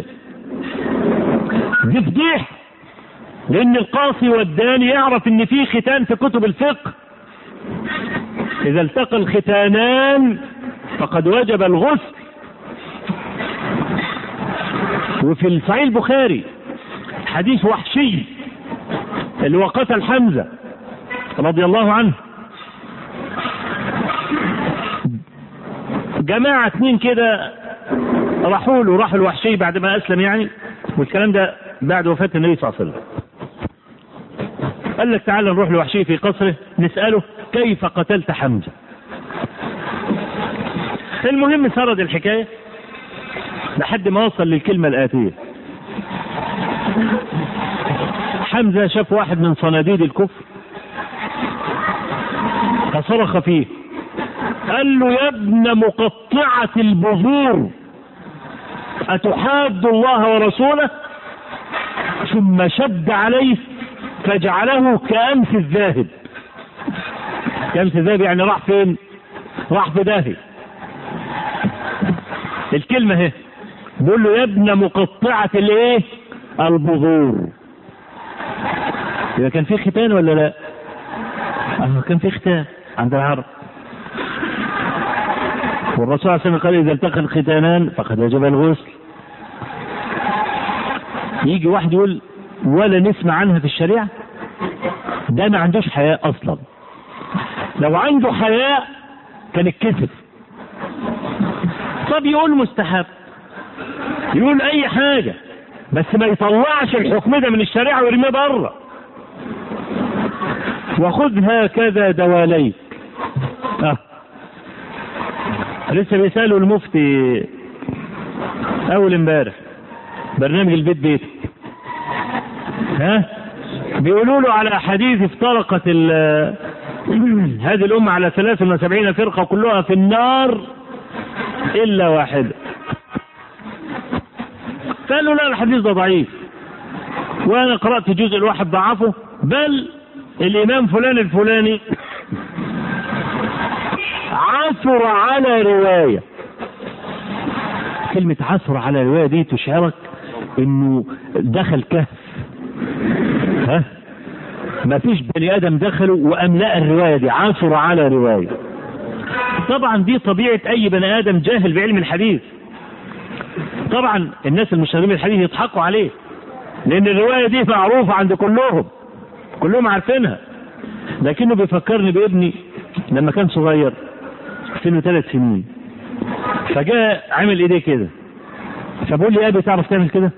دي فضيحة لأن القاصي والداني يعرف إن في ختان في كتب الفقه إذا التقى الختانان فقد وجب الغسل وفي الصحيح البخاري حديث وحشي اللي هو قتل حمزة رضي الله عنه جماعة اتنين كده راحوا له راحوا الوحشي بعد ما أسلم يعني والكلام ده بعد وفاة النبي صلى الله عليه وسلم قال لك تعالى نروح لوحشي في قصره نسأله كيف قتلت حمزة المهم سرد الحكاية لحد ما وصل للكلمة الآتية حمزة شاف واحد من صناديد الكفر فصرخ فيه قال له يا ابن مقطعة البذور أتحاد الله ورسوله ثم شد عليه فجعله كأنف الذاهب كأنف الذاهب يعني راح فين راح في داهي الكلمة اهي بيقول له يا ابن مقطعة الايه البذور إذا كان في ختان ولا لا؟ أه كان في ختان عند العرب والرسول صلى الله عليه وسلم قال إذا التقى الختانان فقد وجب الغسل يجي واحد يقول ولا نسمع عنها في الشريعة ده ما عندوش حياء أصلا لو عنده حياء كان اتكسف طب يقول مستحب يقول أي حاجة بس ما يطلعش الحكم ده من الشريعة ويرميه بره وخذ هكذا دواليك آه. لسه بيسألوا المفتي أول امبارح برنامج البيت بيتك ها بيقولوا له على حديث افترقت هذه الأمة على 73 فرقة كلها في النار إلا واحدة فقالوا لا الحديث ده ضعيف وأنا قرأت جزء الواحد ضعفه بل الإمام فلان الفلاني عثر على رواية كلمة عثر على رواية دي تشعرك انه دخل كهف ها ما فيش بني ادم دخلوا واملأ الرواية دي عثر على رواية طبعا دي طبيعة اي بني ادم جاهل بعلم الحديث طبعا الناس المشاهدين الحديث يضحكوا عليه لان الرواية دي معروفة عند كلهم كلهم عارفينها لكنه بيفكرني بابني لما كان صغير سنه ثلاث سنين فجاء عامل ايديه كده فبقول لي يا ابي تعرف تعمل كده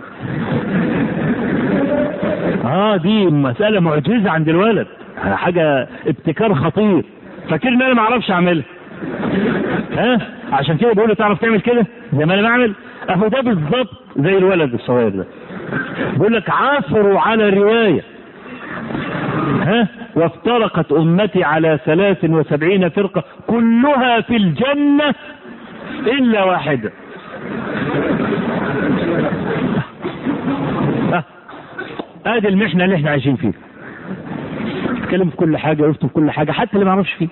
اه دي مسألة معجزة عند الولد حاجة ابتكار خطير فاكرني انا ما اعرفش اعملها ها عشان كده بقول له تعرف تعمل كده زي ما انا بعمل اهو ده بالظبط زي الولد الصغير ده بيقول لك عاثروا على روايه ها وافترقت أمتي على ثلاث وسبعين فرقة كلها في الجنة إلا واحدة ادي المحنة اللي احنا عايشين فيها اتكلم في كل حاجة ويفتوا في كل حاجة حتى اللي ما يعرفش فيه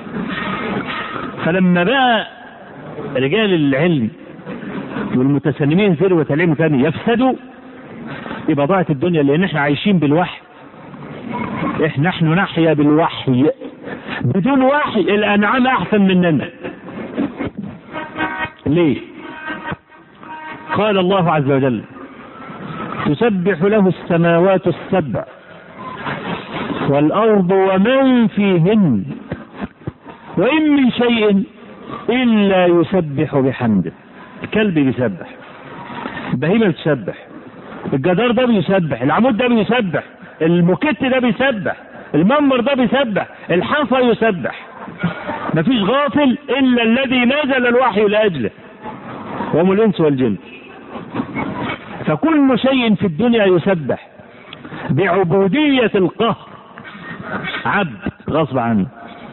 فلما بقى رجال العلم والمتسنمين ذروة العلم كانوا يفسدوا يبقى ضاعت الدنيا لان احنا عايشين بالوحي احنا نحن نحيا بالوحي بدون وحي الانعام احسن مننا ليه قال الله عز وجل تسبح له السماوات السبع والارض ومن فيهن وان من شيء الا يسبح بحمده الكلب بيسبح البهيمه بتسبح الجدار ده بيسبح العمود ده بيسبح الموكيت ده بيسبح المنبر ده بيسبح الحصى يسبح مفيش غافل الا الذي نزل الوحي لاجله وهم الانس والجن فكل شيء في الدنيا يسبح بعبودية القهر عبد غصب عنه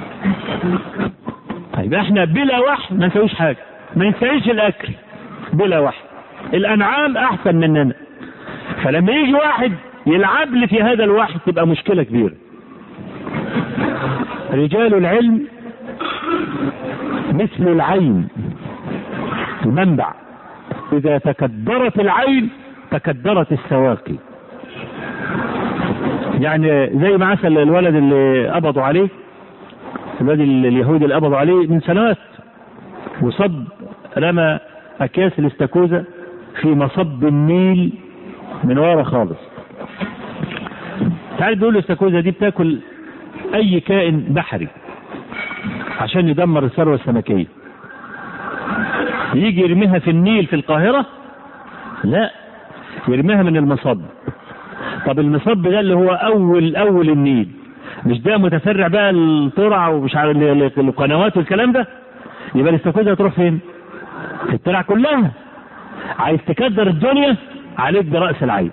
طيب احنا بلا وحي ما نسويش حاجة ما نسويش الاكل بلا وحي الانعام احسن مننا فلما يجي واحد يلعب لي في هذا الوحي تبقى مشكلة كبيرة رجال العلم مثل العين المنبع إذا تكدرت العين تكدرت السواقي يعني زي ما عسل الولد اللي قبضوا عليه الولد اليهودي اللي قبضوا عليه من سنوات وصب رمى أكياس الاستاكوزا في مصب النيل من ورا خالص تعال بيقول الاستاكوزا دي بتاكل اي كائن بحري عشان يدمر الثروه السمكيه يجي يرميها في النيل في القاهره لا يرميها من المصب طب المصب ده اللي هو اول اول النيل مش ده متفرع بقى الترع ومش عارف القنوات والكلام ده يبقى الاستاكوزا هتروح فين؟ في الترع كلها عايز تكدر الدنيا عليك براس العين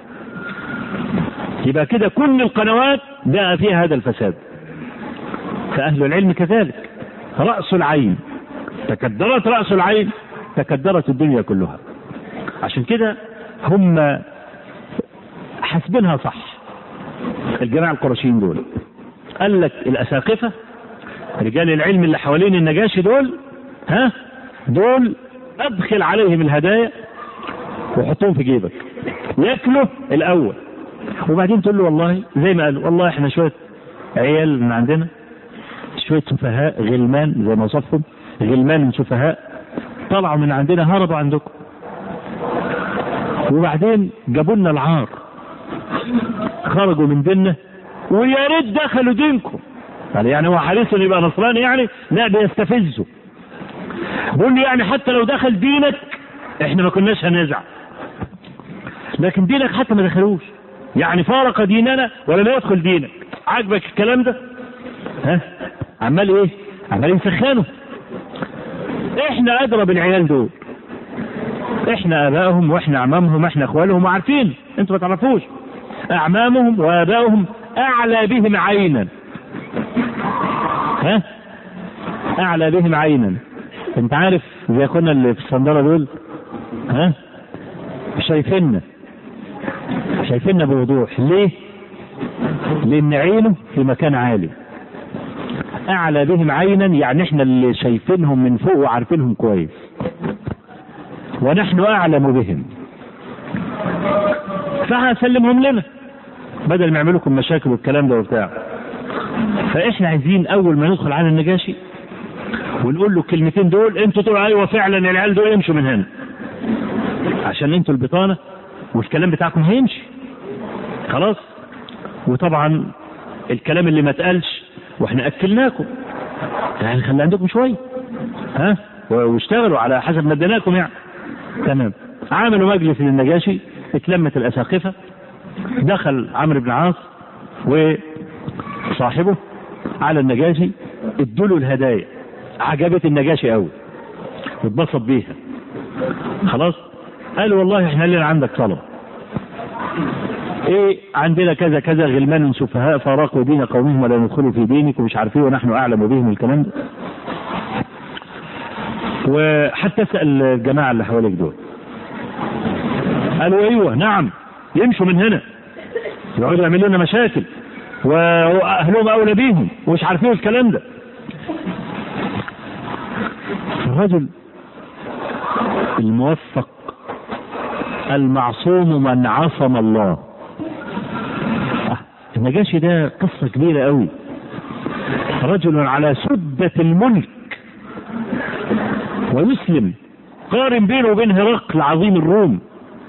يبقى كده كل القنوات بقى فيها هذا الفساد فأهل العلم كذلك رأس العين تكدرت رأس العين تكدرت الدنيا كلها عشان كده هم حاسبينها صح الجماعة القرشيين دول قال لك الأساقفة رجال العلم اللي حوالين النجاشي دول ها دول أدخل عليهم الهدايا وحطهم في جيبك ياكلوا الأول وبعدين تقول له والله زي ما قالوا والله احنا شويه عيال من عندنا شويه سفهاء غلمان زي ما وصفهم غلمان من سفهاء طلعوا من عندنا هربوا عندكم وبعدين جابوا لنا العار خرجوا من ديننا ويا ريت دخلوا دينكم قال يعني هو حريص انه يبقى نصراني يعني لا بيستفزه بيقول لي يعني حتى لو دخل دينك احنا ما كناش هنزعل لكن دينك حتى ما دخلوش يعني فارق ديننا ولم يدخل دينك عاجبك الكلام ده ها عمال ايه عمال يسخنوا احنا ادرى بالعيال دول احنا ابائهم واحنا اعمامهم واحنا اخوالهم وعارفين انتوا ما تعرفوش اعمامهم وابائهم اعلى بهم عينا ها اعلى بهم عينا انت عارف زي اخونا اللي في الصندله دول ها شايفيننا شايفيننا بوضوح ليه لان عينه في مكان عالي اعلى بهم عينا يعني احنا اللي شايفينهم من فوق وعارفينهم كويس ونحن اعلم بهم فهسلمهم لنا بدل ما يعملوا لكم مشاكل والكلام ده وبتاع فاحنا عايزين اول ما ندخل على النجاشي ونقول له الكلمتين دول انتوا تقولوا ايوه فعلا العيال دول يمشوا من هنا عشان انتوا البطانه والكلام بتاعكم هيمشي خلاص وطبعا الكلام اللي ما اتقالش واحنا اكلناكم يعني خلي عندكم شويه ها واشتغلوا على حسب ما اديناكم يعني تمام عملوا مجلس للنجاشي اتلمت الاساقفه دخل عمرو بن عاص وصاحبه على النجاشي ادوا له الهدايا عجبت النجاشي قوي واتبسط بيها خلاص قال والله احنا لنا عندك طلب ايه عندنا كذا كذا غلمان سفهاء فارقوا دين قومهم ولا ندخلوا في دينك ومش عارفين ونحن اعلم بهم الكلام ده وحتى اسال الجماعه اللي حواليك دول قالوا ايوه نعم يمشوا من هنا يقعدوا يعملوا لنا مشاكل واهلهم اولى بيهم ومش عارفين الكلام ده الرجل الموفق المعصوم من عصم الله النجاشي ده قصة كبيرة قوي رجل على سدة الملك ويسلم قارن بينه وبين هرقل عظيم الروم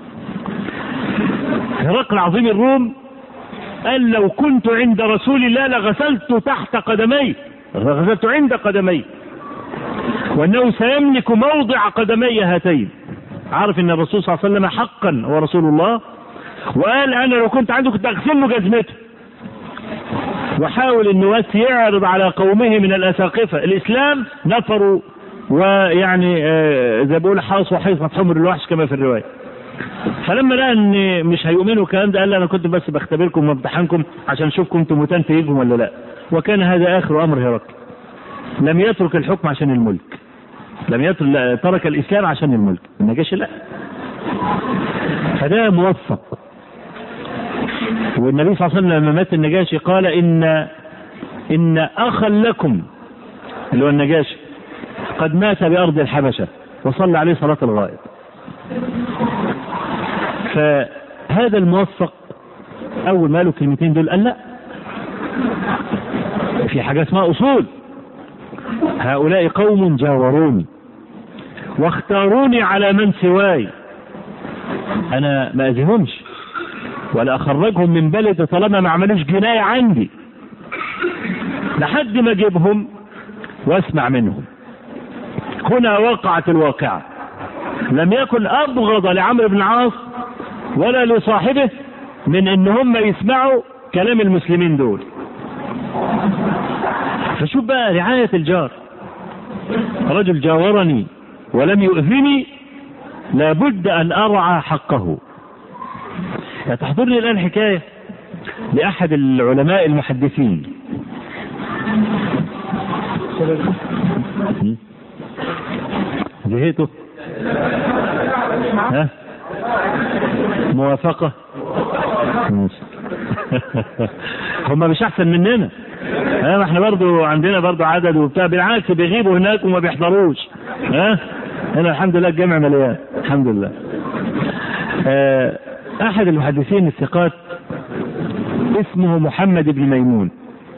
هرقل عظيم الروم قال لو كنت عند رسول الله لغسلت تحت قدميه غسلت عند قدميه وانه سيملك موضع قدمي هاتين عارف ان الرسول صلى الله عليه وسلم حقا هو رسول الله وقال انا لو كنت عنده كنت اغسل له جزمته وحاول النواس يعرض على قومه من الاساقفه الاسلام نفروا ويعني آه زي بيقول حاص وحيصة حمر الوحش كما في الروايه فلما لقى ان مش هيؤمنوا الكلام ده قال انا كنت بس بختبركم وامتحنكم عشان اشوفكم انتم متنفيجهم ولا لا وكان هذا اخر امر هرقل لم يترك الحكم عشان الملك لم يترك ترك الاسلام عشان الملك النجاشي لا فده موفق والنبي صلى الله عليه وسلم لما مات النجاشي قال ان ان اخا لكم اللي هو النجاشي قد مات بارض الحبشه وصلى عليه صلاه الغائب فهذا الموفق اول ما له الكلمتين دول قال لا في حاجه اسمها اصول هؤلاء قوم جاوروني واختاروني على من سواي انا ما اذيهمش ولا اخرجهم من بلدي طالما ما عملوش جنايه عندي لحد ما اجيبهم واسمع منهم هنا وقعت الواقعه لم يكن ابغض لعمرو بن العاص ولا لصاحبه من ان هم يسمعوا كلام المسلمين دول فشوف بقى رعاية الجار رجل جاورني ولم يؤذني لابد أن أرعى حقه تحضرني الآن حكاية لأحد العلماء المحدثين زهقتوا ها موافقة هم مش أحسن مننا ها ما احنا برضو عندنا برضو عدد وبتاع بالعكس بيغيبوا هناك وما بيحضروش ها هنا الحمد لله الجامع مليان الحمد لله اه احد المحدثين الثقات اسمه محمد بن ميمون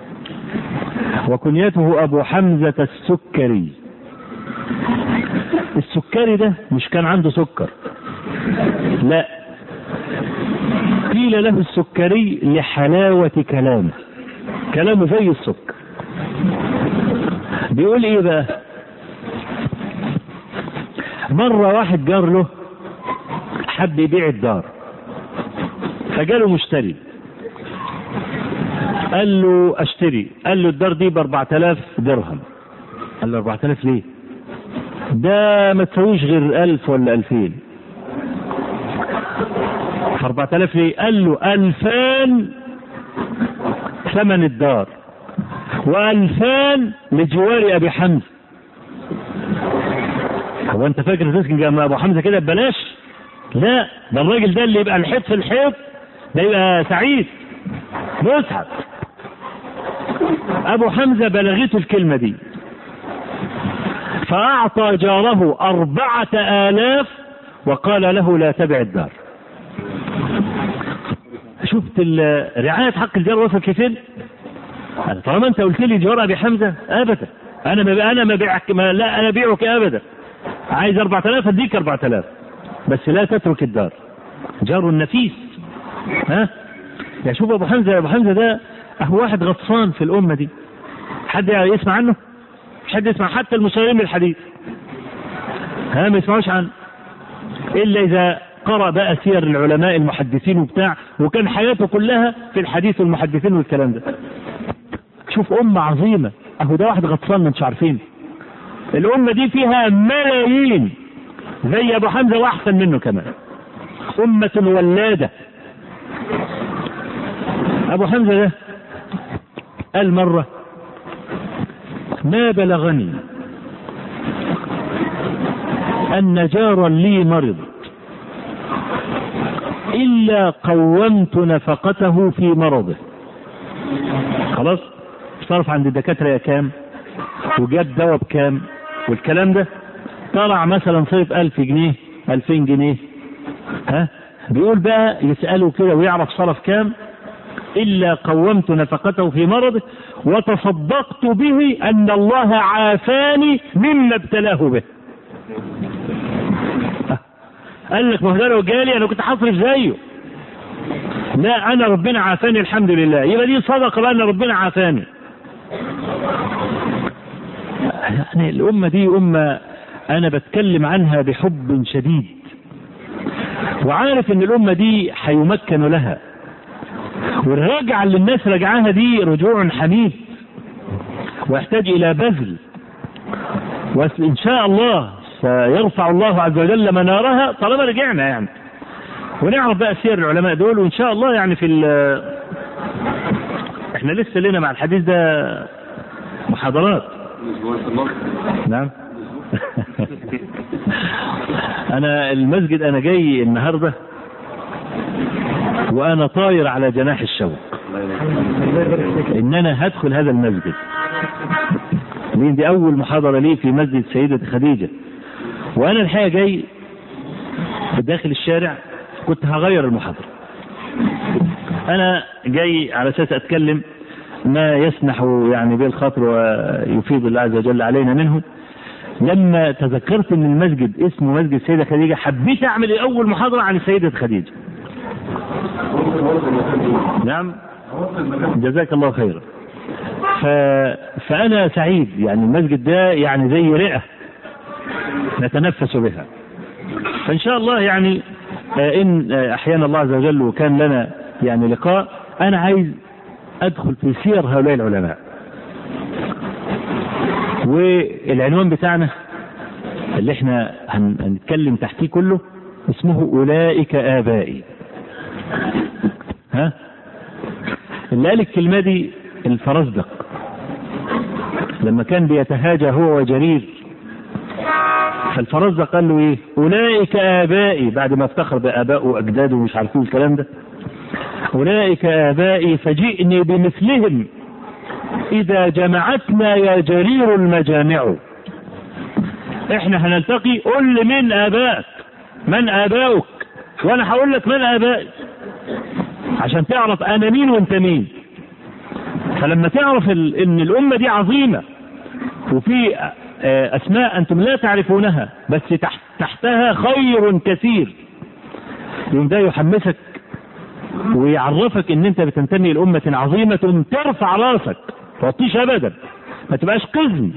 وكنيته ابو حمزة السكري السكري ده مش كان عنده سكر لا قيل له السكري لحلاوة كلامه كلامه زي السكر بيقول ايه بقى مرة واحد جار له حب يبيع الدار فجاله مشتري قال له اشتري قال له الدار دي ب 4000 درهم قال له 4000 ليه ده ما تسويش غير 1000 ولا 2000 ف 4000 ليه قال له 2000 ثمن الدار وألفان لجوار أبي حمزة هو أنت فاكر تسكن جنب أبو حمزة كده ببلاش؟ لا ده الراجل ده اللي يبقى الحيط في الحيط ده يبقى سعيد مسعد أبو حمزة بلغته الكلمة دي فأعطى جاره أربعة آلاف وقال له لا تبع الدار شفت رعاية حق الجار وصلت لفين؟ طالما انت قلت لي جار ابي حمزه ابدا انا ما انا ما بيعك ما لا انا ابيعك ابدا عايز 4000 اديك 4000 بس لا تترك الدار جار نفيس ها يا شوف ابو حمزه ابو حمزه ده هو واحد غطسان في الامه دي حد يسمع عنه؟ مش حد يسمع حتى المشاهير بالحديث ها ما يسمعوش عنه الا اذا قرأ بقى سير العلماء المحدثين وبتاع وكان حياته كلها في الحديث والمحدثين والكلام ده شوف أمة عظيمة أهو ده واحد غطسان ما انتش عارفين الأمة دي فيها ملايين زي أبو حمزة وأحسن منه كمان أمة ولادة أبو حمزة ده قال مرة ما بلغني أن جارا لي مرض إلا قومت نفقته في مرضه خلاص صرف عند الدكاترة كام وجاب دواء بكام والكلام ده طلع مثلا صرف ألف جنيه ألفين جنيه ها بيقول بقى يسأله كده ويعرف صرف كام إلا قومت نفقته في مرضه وتصدقت به أن الله عافاني مما ابتلاه به قال لك ما هو ده لو جالي انا كنت هصرف زيه لا انا ربنا عافاني الحمد لله يبقى دي صدقه بقى ان ربنا عافاني يعني الامه دي امه انا بتكلم عنها بحب شديد وعارف ان الامه دي هيمكن لها والرجعه اللي الناس رجعاها دي رجوع حميد ويحتاج الى بذل وان شاء الله سيرفع الله عز وجل منارها طالما رجعنا يعني ونعرف بقى سير العلماء دول وان شاء الله يعني في احنا لسه لنا مع الحديث ده محاضرات نعم انا المسجد انا جاي النهارده وانا طاير على جناح الشوق ان انا هدخل هذا المسجد لان دي اول محاضره لي في مسجد سيده خديجه وانا الحقيقه جاي في داخل الشارع كنت هغير المحاضره انا جاي على اساس اتكلم ما يسمح يعني به الخاطر ويفيض الله عز وجل علينا منه لما تذكرت ان المسجد اسمه مسجد السيده خديجه حبيت اعمل اول محاضره عن السيده خديجه نعم جزاك الله خيرا ف... فأنا سعيد يعني المسجد ده يعني زي رئة نتنفس بها فإن شاء الله يعني آه، إن آه، أحيانا الله عز وجل وكان لنا يعني لقاء أنا عايز أدخل في سير هؤلاء العلماء والعنوان بتاعنا اللي احنا هن- هنتكلم تحتيه كله اسمه أولئك آبائي ها اللي قال الكلمة دي الفرزدق لما كان بيتهاجى هو وجرير فالفرزدق قال له ايه أولئك آبائي بعد ما افتخر بآبائه وأجداده ومش عارفين الكلام ده أولئك آبائي فجئني بمثلهم إذا جمعتنا يا جرير المجامع احنا هنلتقي قل لي من آبائك من آباؤك وأنا هقول لك من آبائي عشان تعرف أنا مين وأنت مين فلما تعرف ال- ان الامه دي عظيمه وفي آه، اسماء انتم لا تعرفونها بس تحت تحتها خير كثير يوم ده يحمسك ويعرفك ان انت بتنتمي لامه عظيمه ترفع راسك ما تطيش ابدا ما تبقاش قزم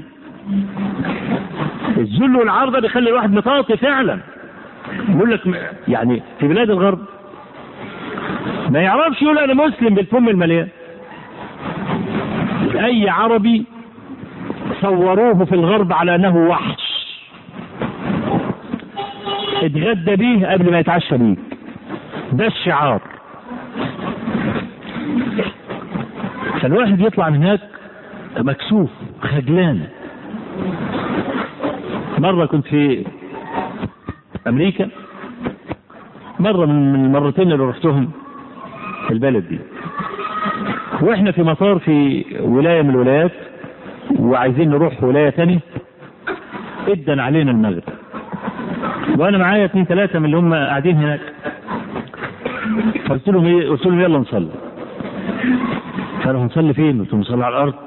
الذل والعار ده بيخلي الواحد مطاطي فعلا يقول لك م- يعني في بلاد الغرب ما يعرفش يقول انا مسلم بالفم المليان اي عربي صوروه في الغرب على انه وحش اتغدى بيه قبل ما يتعشى بيه ده الشعار فالواحد يطلع من هناك مكسوف خجلان مرة كنت في أمريكا مرة من المرتين اللي رحتهم في البلد دي واحنا في مطار في ولايه من الولايات وعايزين نروح ولايه ثانيه ادن علينا المغرب وانا معايا اثنين ثلاثه من اللي هم قاعدين هناك قلت لهم ايه قلت لهم يلا نصلي قالوا هنصلي فين؟ قلت لهم نصلي على الارض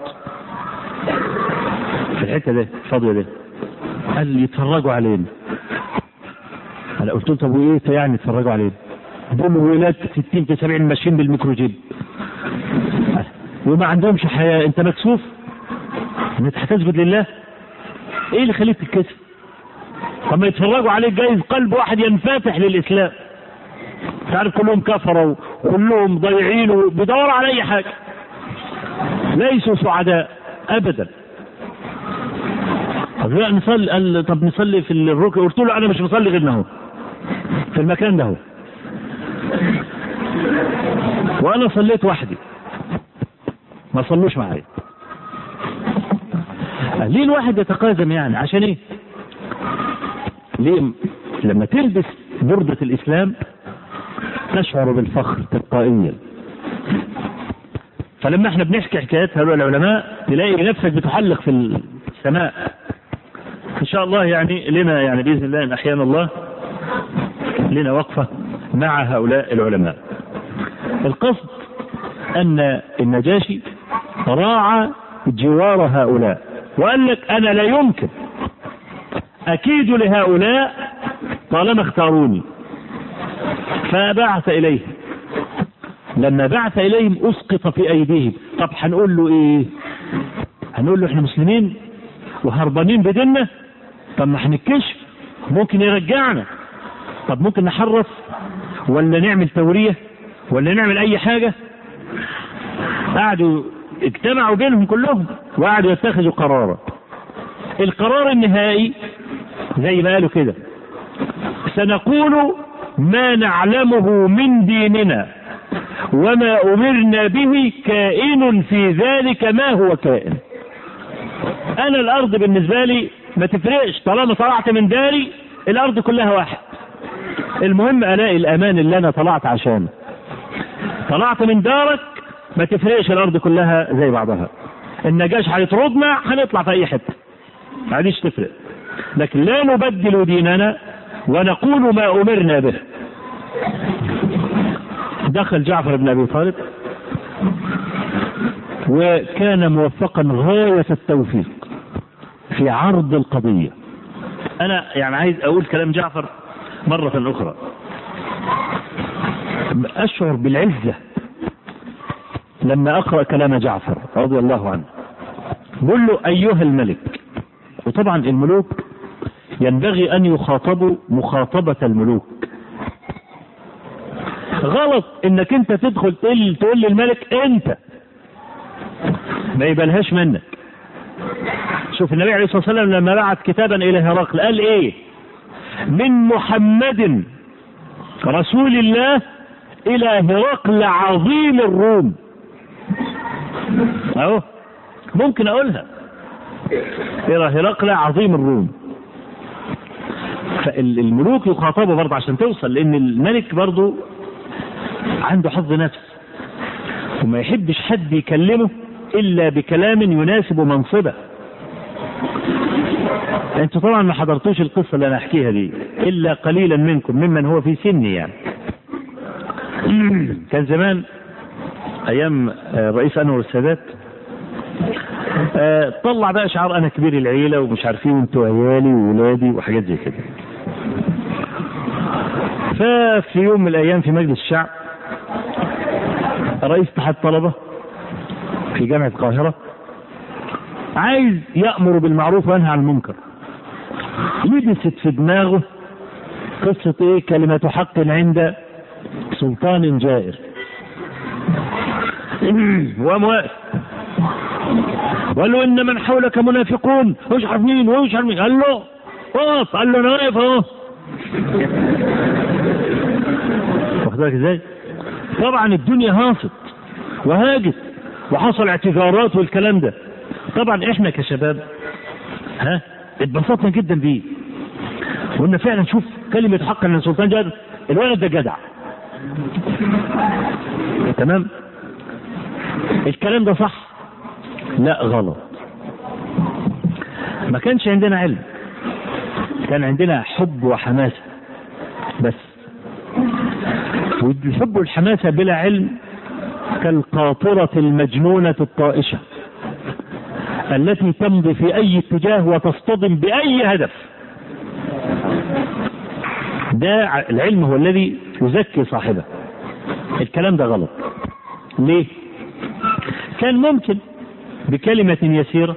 في الحته دي الفاضيه دي قال لي يتفرجوا علينا انا قلت له طب وايه يعني يتفرجوا علينا؟ دول ولاد 60 في 70 ماشيين بالميكروجيب وما عندهمش حياة انت مكسوف انك هتسجد لله ايه اللي خليك تتكسف طب ما يتفرجوا عليك جايز قلب واحد ينفتح للاسلام تعرف كلهم كفروا كلهم ضايعين وبيدوروا على اي حاجه ليسوا سعداء ابدا طب لا نصلي قال طب نصلي في الركن قلت له انا مش بصلي غير هنا في المكان ده هو وانا صليت وحدي ما صلوش معايا ليه الواحد يتقازم يعني عشان ايه ليه لما تلبس بردة الاسلام تشعر بالفخر تلقائيا فلما احنا بنحكي حكايات هؤلاء العلماء تلاقي نفسك بتحلق في السماء ان شاء الله يعني لنا يعني باذن الله ان احيانا الله لنا وقفه مع هؤلاء العلماء القصد ان النجاشي راعى جوار هؤلاء وقال لك انا لا يمكن اكيد لهؤلاء طالما اختاروني فبعث اليهم لما بعث اليهم اسقط في ايديهم طب هنقول له ايه هنقول له احنا مسلمين وهربانين بديننا طب ما هنتكشف ممكن يرجعنا طب ممكن نحرف ولا نعمل توريه ولا نعمل اي حاجه قعدوا اجتمعوا بينهم كلهم وقعدوا يتخذوا قرارا القرار النهائي زي ما قالوا كده سنقول ما نعلمه من ديننا وما امرنا به كائن في ذلك ما هو كائن انا الارض بالنسبه لي ما تفرقش طالما طلعت من داري الارض كلها واحد المهم الاقي الامان اللي انا طلعت عشانه طلعت من دارك ما تفرقش الارض كلها زي بعضها النجاش هيطردنا هنطلع في اي حته ما عادش تفرق لكن لا نبدل ديننا ونقول ما امرنا به دخل جعفر بن ابي طالب وكان موفقا غايه التوفيق في عرض القضيه انا يعني عايز اقول كلام جعفر مره اخرى أشعر بالعزة لما أقرأ كلام جعفر رضي الله عنه بقول له أيها الملك وطبعا الملوك ينبغي أن يخاطبوا مخاطبة الملوك غلط انك انت تدخل تقول تقول للملك انت ما يبالهاش منك شوف النبي عليه الصلاه والسلام لما بعت كتابا الى هرقل قال ايه من محمد رسول الله الى هرقل عظيم الروم اهو ممكن اقولها الى هرقل عظيم الروم فالملوك يخاطبوا برضه عشان توصل لان الملك برضه عنده حظ نفس وما يحبش حد يكلمه الا بكلام يناسب منصبه انتوا طبعا ما حضرتوش القصه اللي انا احكيها دي الا قليلا منكم ممن هو في سني يعني كان زمان ايام الرئيس انور السادات آه، طلع بقى شعار انا كبير العيله ومش عارفين انتوا عيالي وولادي وحاجات زي كده ففي يوم من الايام في مجلس الشعب رئيس اتحاد طلبه في جامعه القاهره عايز يامر بالمعروف وينهى عن المنكر لبست في دماغه قصه ايه كلمه حق عند سلطان جائر وقام واقف وقال له ان من حولك منافقون ومش عارف مين ومش عارف مين قال له اقف قال له انا واقف اهو واخد بالك ازاي؟ طبعا الدنيا هاصت وهاجت وحصل اعتذارات والكلام ده طبعا احنا كشباب ها اتبسطنا جدا بيه قلنا فعلا شوف كلمة حق ان سلطان جاد الولد ده جدع تمام الكلام ده صح لا غلط ما كانش عندنا علم كان عندنا حب وحماسة بس والحب والحماسة بلا علم كالقاطرة المجنونة الطائشة التي تمضي في أي اتجاه وتصطدم بأي هدف ده العلم هو الذي يزكي صاحبه الكلام ده غلط ليه كان ممكن بكلمة يسيرة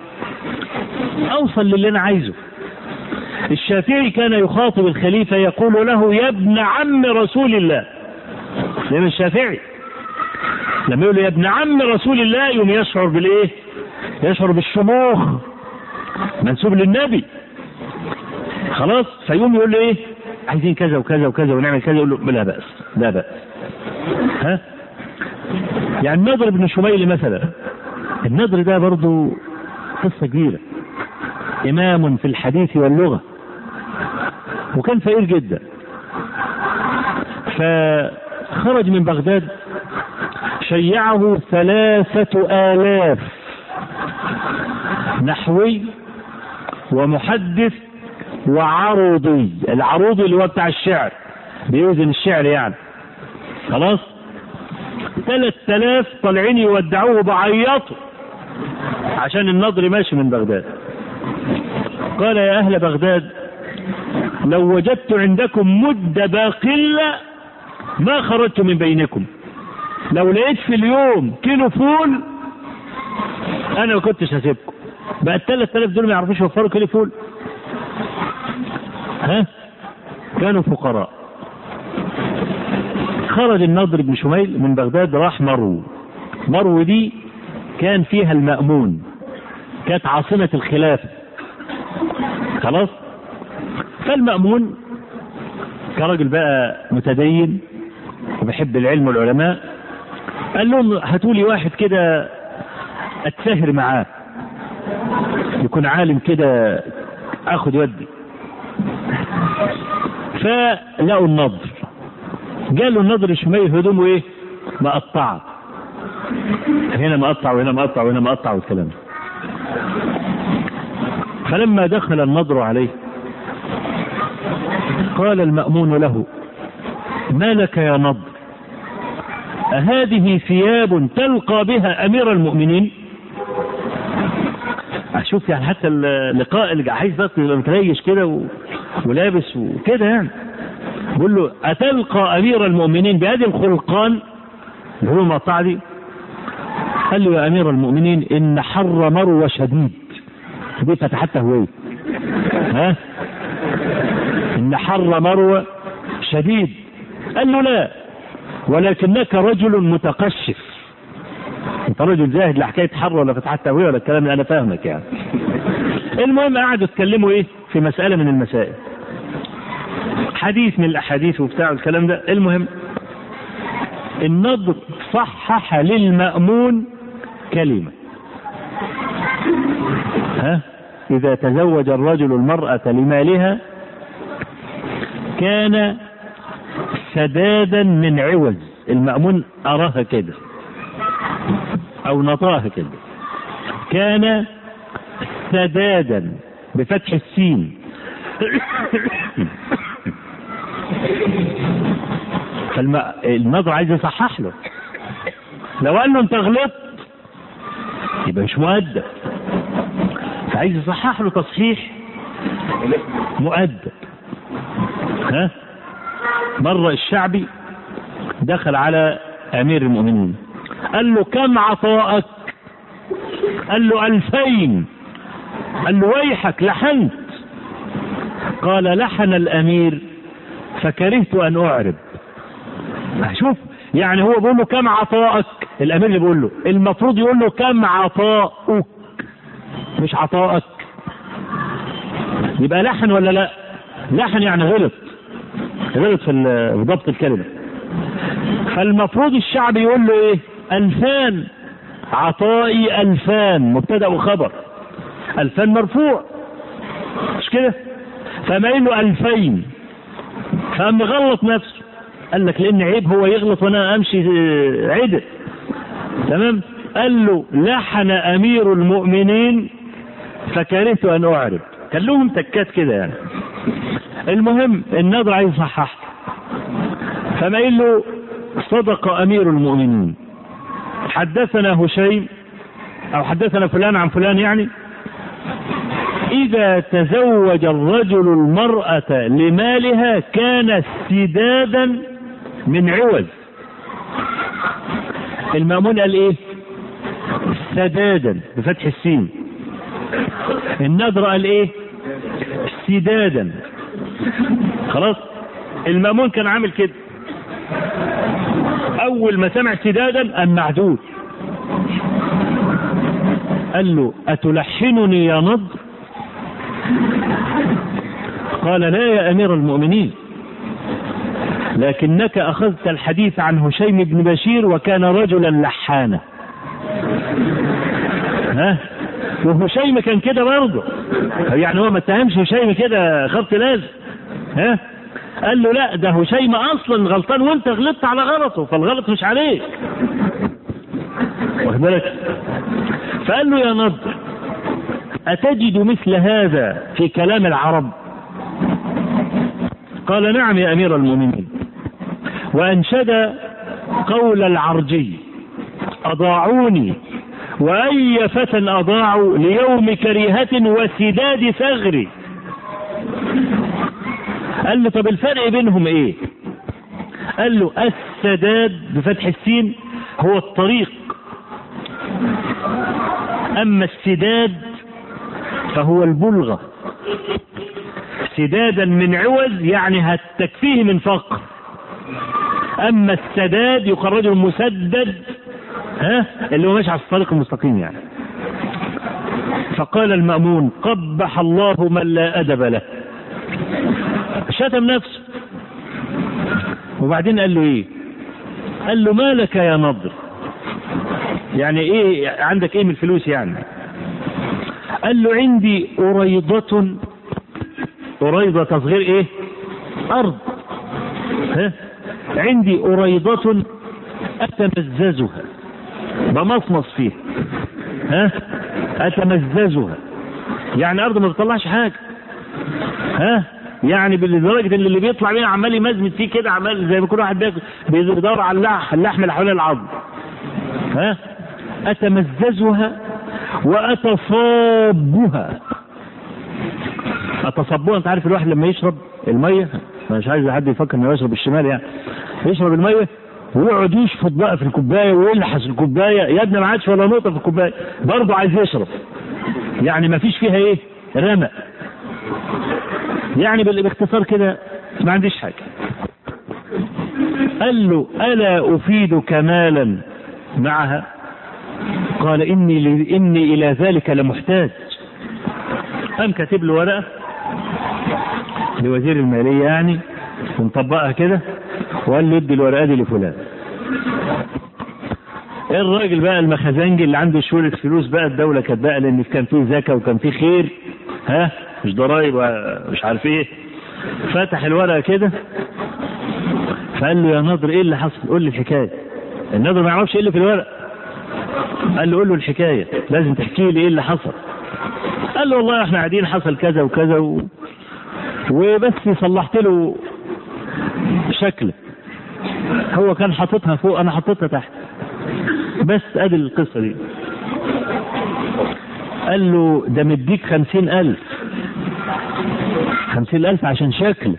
أوصل للي أنا عايزه الشافعي كان يخاطب الخليفة يقول له يا ابن عم رسول الله الإمام الشافعي لما يقول له يا ابن عم رسول الله يوم يشعر بالإيه؟ يشعر بالشموخ منسوب للنبي خلاص فيوم يقول له إيه؟ عايزين كذا وكذا وكذا ونعمل كذا يقول له لا بأس لا بأس ها؟ يعني النضر بن شميل مثلا النضر ده برضو قصة كبيرة إمام في الحديث واللغة وكان فقير جدا فخرج من بغداد شيعه ثلاثة آلاف نحوي ومحدث وعروضي العروضي اللي هو بتاع الشعر بيوزن الشعر يعني خلاص ثلاث آلاف طالعين يودعوه بعيطوا عشان النضر ماشي من بغداد قال يا أهل بغداد لو وجدت عندكم مد باقلة ما خرجت من بينكم لو لقيت في اليوم كيلو فول انا ما كنتش هسيبكم بقى ال 3000 دول ما يعرفوش يوفروا كيلو فول ها كانوا فقراء خرج النضر بن شميل من بغداد راح مرو مرو دي كان فيها المأمون كانت عاصمة الخلافة خلاص فالمأمون كراجل بقى متدين وبيحب العلم والعلماء قال لهم هاتوا لي واحد كده اتسهر معاه يكون عالم كده اخد ودي فلقوا النضر قالوا النضر شميل هدومه ايه مقطعه هنا مقطع وهنا مقطع وهنا مقطع والكلام ده فلما دخل النضر عليه قال المأمون له ما لك يا نضر أهذه ثياب تلقى بها أمير المؤمنين أشوف يعني حتى اللقاء اللي عايز بس يبقى متريش كده و... ولابس وكده يعني بقول له أتلقى أمير المؤمنين بهذه الخلقان اللي هو المقطعة دي قال له يا أمير المؤمنين إن حر مروة شديد دي فتحتها هوية ها إن حر مروة شديد قال له لا ولكنك رجل متقشف انت رجل جاهد لا حكايه حر ولا فتحات تهويه ولا الكلام اللي انا فاهمك يعني المهم قعدوا يتكلموا ايه في مساله من المسائل حديث من الاحاديث وبتاع الكلام ده المهم النضر صحح للمأمون كلمة ها إذا تزوج الرجل المرأة لمالها كان سدادا من عوز المأمون أراها كده أو نطاها كده كان سدادا بفتح السين فالنظر عايز يصحح له لو قال له انت غلطت يبقى مش مؤدب فعايز يصحح له تصحيح مؤدب ها مرة الشعبي دخل على امير المؤمنين قال له كم عطاءك قال له الفين قال له ويحك لحنت قال لحن الامير فكرهت ان اعرب شوف يعني هو بيقول له كم عطاءك الامير اللي بيقول له المفروض يقول له كم عطاؤك مش عطاءك يبقى لحن ولا لا لحن يعني غلط غلط في في ضبط الكلمه فالمفروض الشعب يقول له ايه الفان عطائي الفان مبتدا وخبر الفان مرفوع مش كده فما قال له الفين فقام غلط نفسه قال لك لان عيب هو يغلط وانا امشي عدل تمام قال له لحن امير المؤمنين فكرهت ان اعرب كان لهم تكات كده يعني المهم النظر عايز يصحح فما قال له صدق امير المؤمنين حدثنا هشيم او حدثنا فلان عن فلان يعني إذا تزوج الرجل المرأة لمالها كان سدادا من عوز المامون قال ايه سدادا بفتح السين النذر قال ايه سدادا خلاص المامون كان عامل كده اول ما سمع سدادا قام معدود قال له اتلحنني يا نضر قال لا يا امير المؤمنين لكنك اخذت الحديث عن هشيم بن بشير وكان رجلا لحانا ها وهشيم كان كده برضه يعني هو ما اتهمش هشيم كده خبط لازم ها قال له لا ده هشيم اصلا غلطان وانت غلطت على غلطه فالغلط مش عليك واخد بالك فقال له يا نضر أتجد مثل هذا في كلام العرب قال نعم يا أمير المؤمنين وأنشد قول العرجي أضاعوني وأي فتى أضاعوا ليوم كريهة وسداد ثغري قال له طب الفرق بينهم ايه قال له السداد بفتح السين هو الطريق اما السداد فهو البلغة سدادا من عوز يعني هتكفيه من فقر اما السداد يخرج المسدد ها اللي هو ماشي على الطريق المستقيم يعني فقال المأمون قبح الله من لا أدب له شتم نفسه وبعدين قال له ايه قال له ما لك يا نضر يعني ايه عندك ايه من الفلوس يعني قال له عندي أريضة أريضة تصغير ايه أرض ها عندي أريضة أتمززها بمصمص فيها ها أتمززها يعني أرض ما بتطلعش حاجة ها يعني لدرجة ان اللي بيطلع منها عمال يمزمز فيه كده عمال زي ما كل واحد بياكل بيدور على اللحم اللحم اللي حوالين العظم ها أتمززها وأتصابها أتصبها أنت عارف الواحد لما يشرب المية مش عايز حد يفكر انه يشرب الشمال يعني يشرب الميه ويقعد يشفط بقى في الكوبايه ويلحس الكوبايه يا ابني ما عادش ولا نقطه في الكوبايه برضه عايز يشرب يعني ما فيش فيها ايه رمق يعني بال- باختصار كده ما عنديش حاجه قال له الا افيدك مالا معها قال اني ل- اني الى ذلك لمحتاج قام كاتب له ورقه لوزير الماليه يعني ومطبقها كده وقال له ادي الورقه دي لفلان الراجل بقى المخزنجي اللي عنده شوية فلوس بقى الدولة كانت بقى لأن كان فيه زكاة وكان فيه خير ها مش ضرايب مش عارف ايه فتح الورقة كده فقال له يا ناظر ايه اللي حصل؟ قول لي الحكاية. الناظر ما يعرفش ايه اللي في الورق. قال له قول له الحكاية، لازم تحكي لي ايه اللي حصل. قال له والله احنا قاعدين حصل كذا وكذا و... وبس صلحت له شكله. هو كان حاططها فوق انا حطيتها تحت. بس ادي القصة دي. قال له ده مديك خمسين ألف خمسين ألف عشان شكل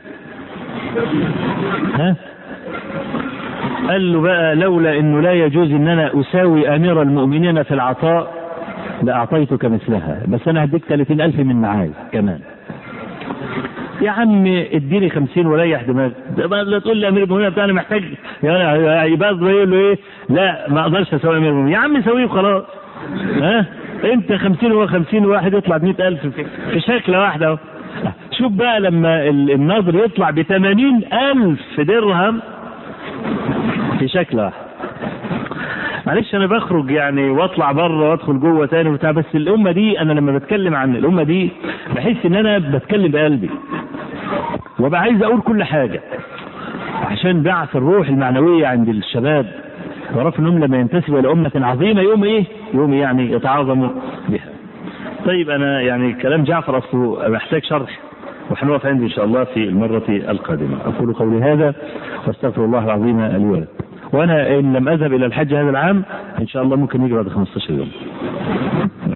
ها قال له بقى لولا انه لا يجوز ان انا اساوي امير المؤمنين في العطاء لاعطيتك مثلها بس انا هديك 30 الف من معاي كمان يا عم اديني 50 وريح دماغك ده بقى لا تقول لي امير المؤمنين بتاعنا محتاج يا يبقى يقول له ايه لا ما اقدرش اسوي امير المؤمنين يا عم سويه وخلاص ها انت 50 وهو 50 واحد يطلع ب 100000 في- في شكله واحده اهو شوف بقى لما ال- الناظر يطلع ب 80000 درهم في شكل واحد معلش انا بخرج يعني واطلع بره وادخل جوه تاني وبتاع بس الامه دي انا لما بتكلم عن الامه دي بحس ان انا بتكلم بقلبي وابقى عايز اقول كل حاجه عشان بعث الروح المعنويه عند الشباب يعرفوا انهم لما ينتسبوا الى امه عظيمه يوم ايه؟ يوم يعني يتعاظموا بها. طيب انا يعني كلام جعفر اصله محتاج شرح وحنوقف عندي ان شاء الله في المره القادمه. اقول قولي هذا واستغفر الله العظيم لي ولكم. وانا ان لم اذهب الى الحج هذا العام ان شاء الله ممكن يجي بعد 15 يوم.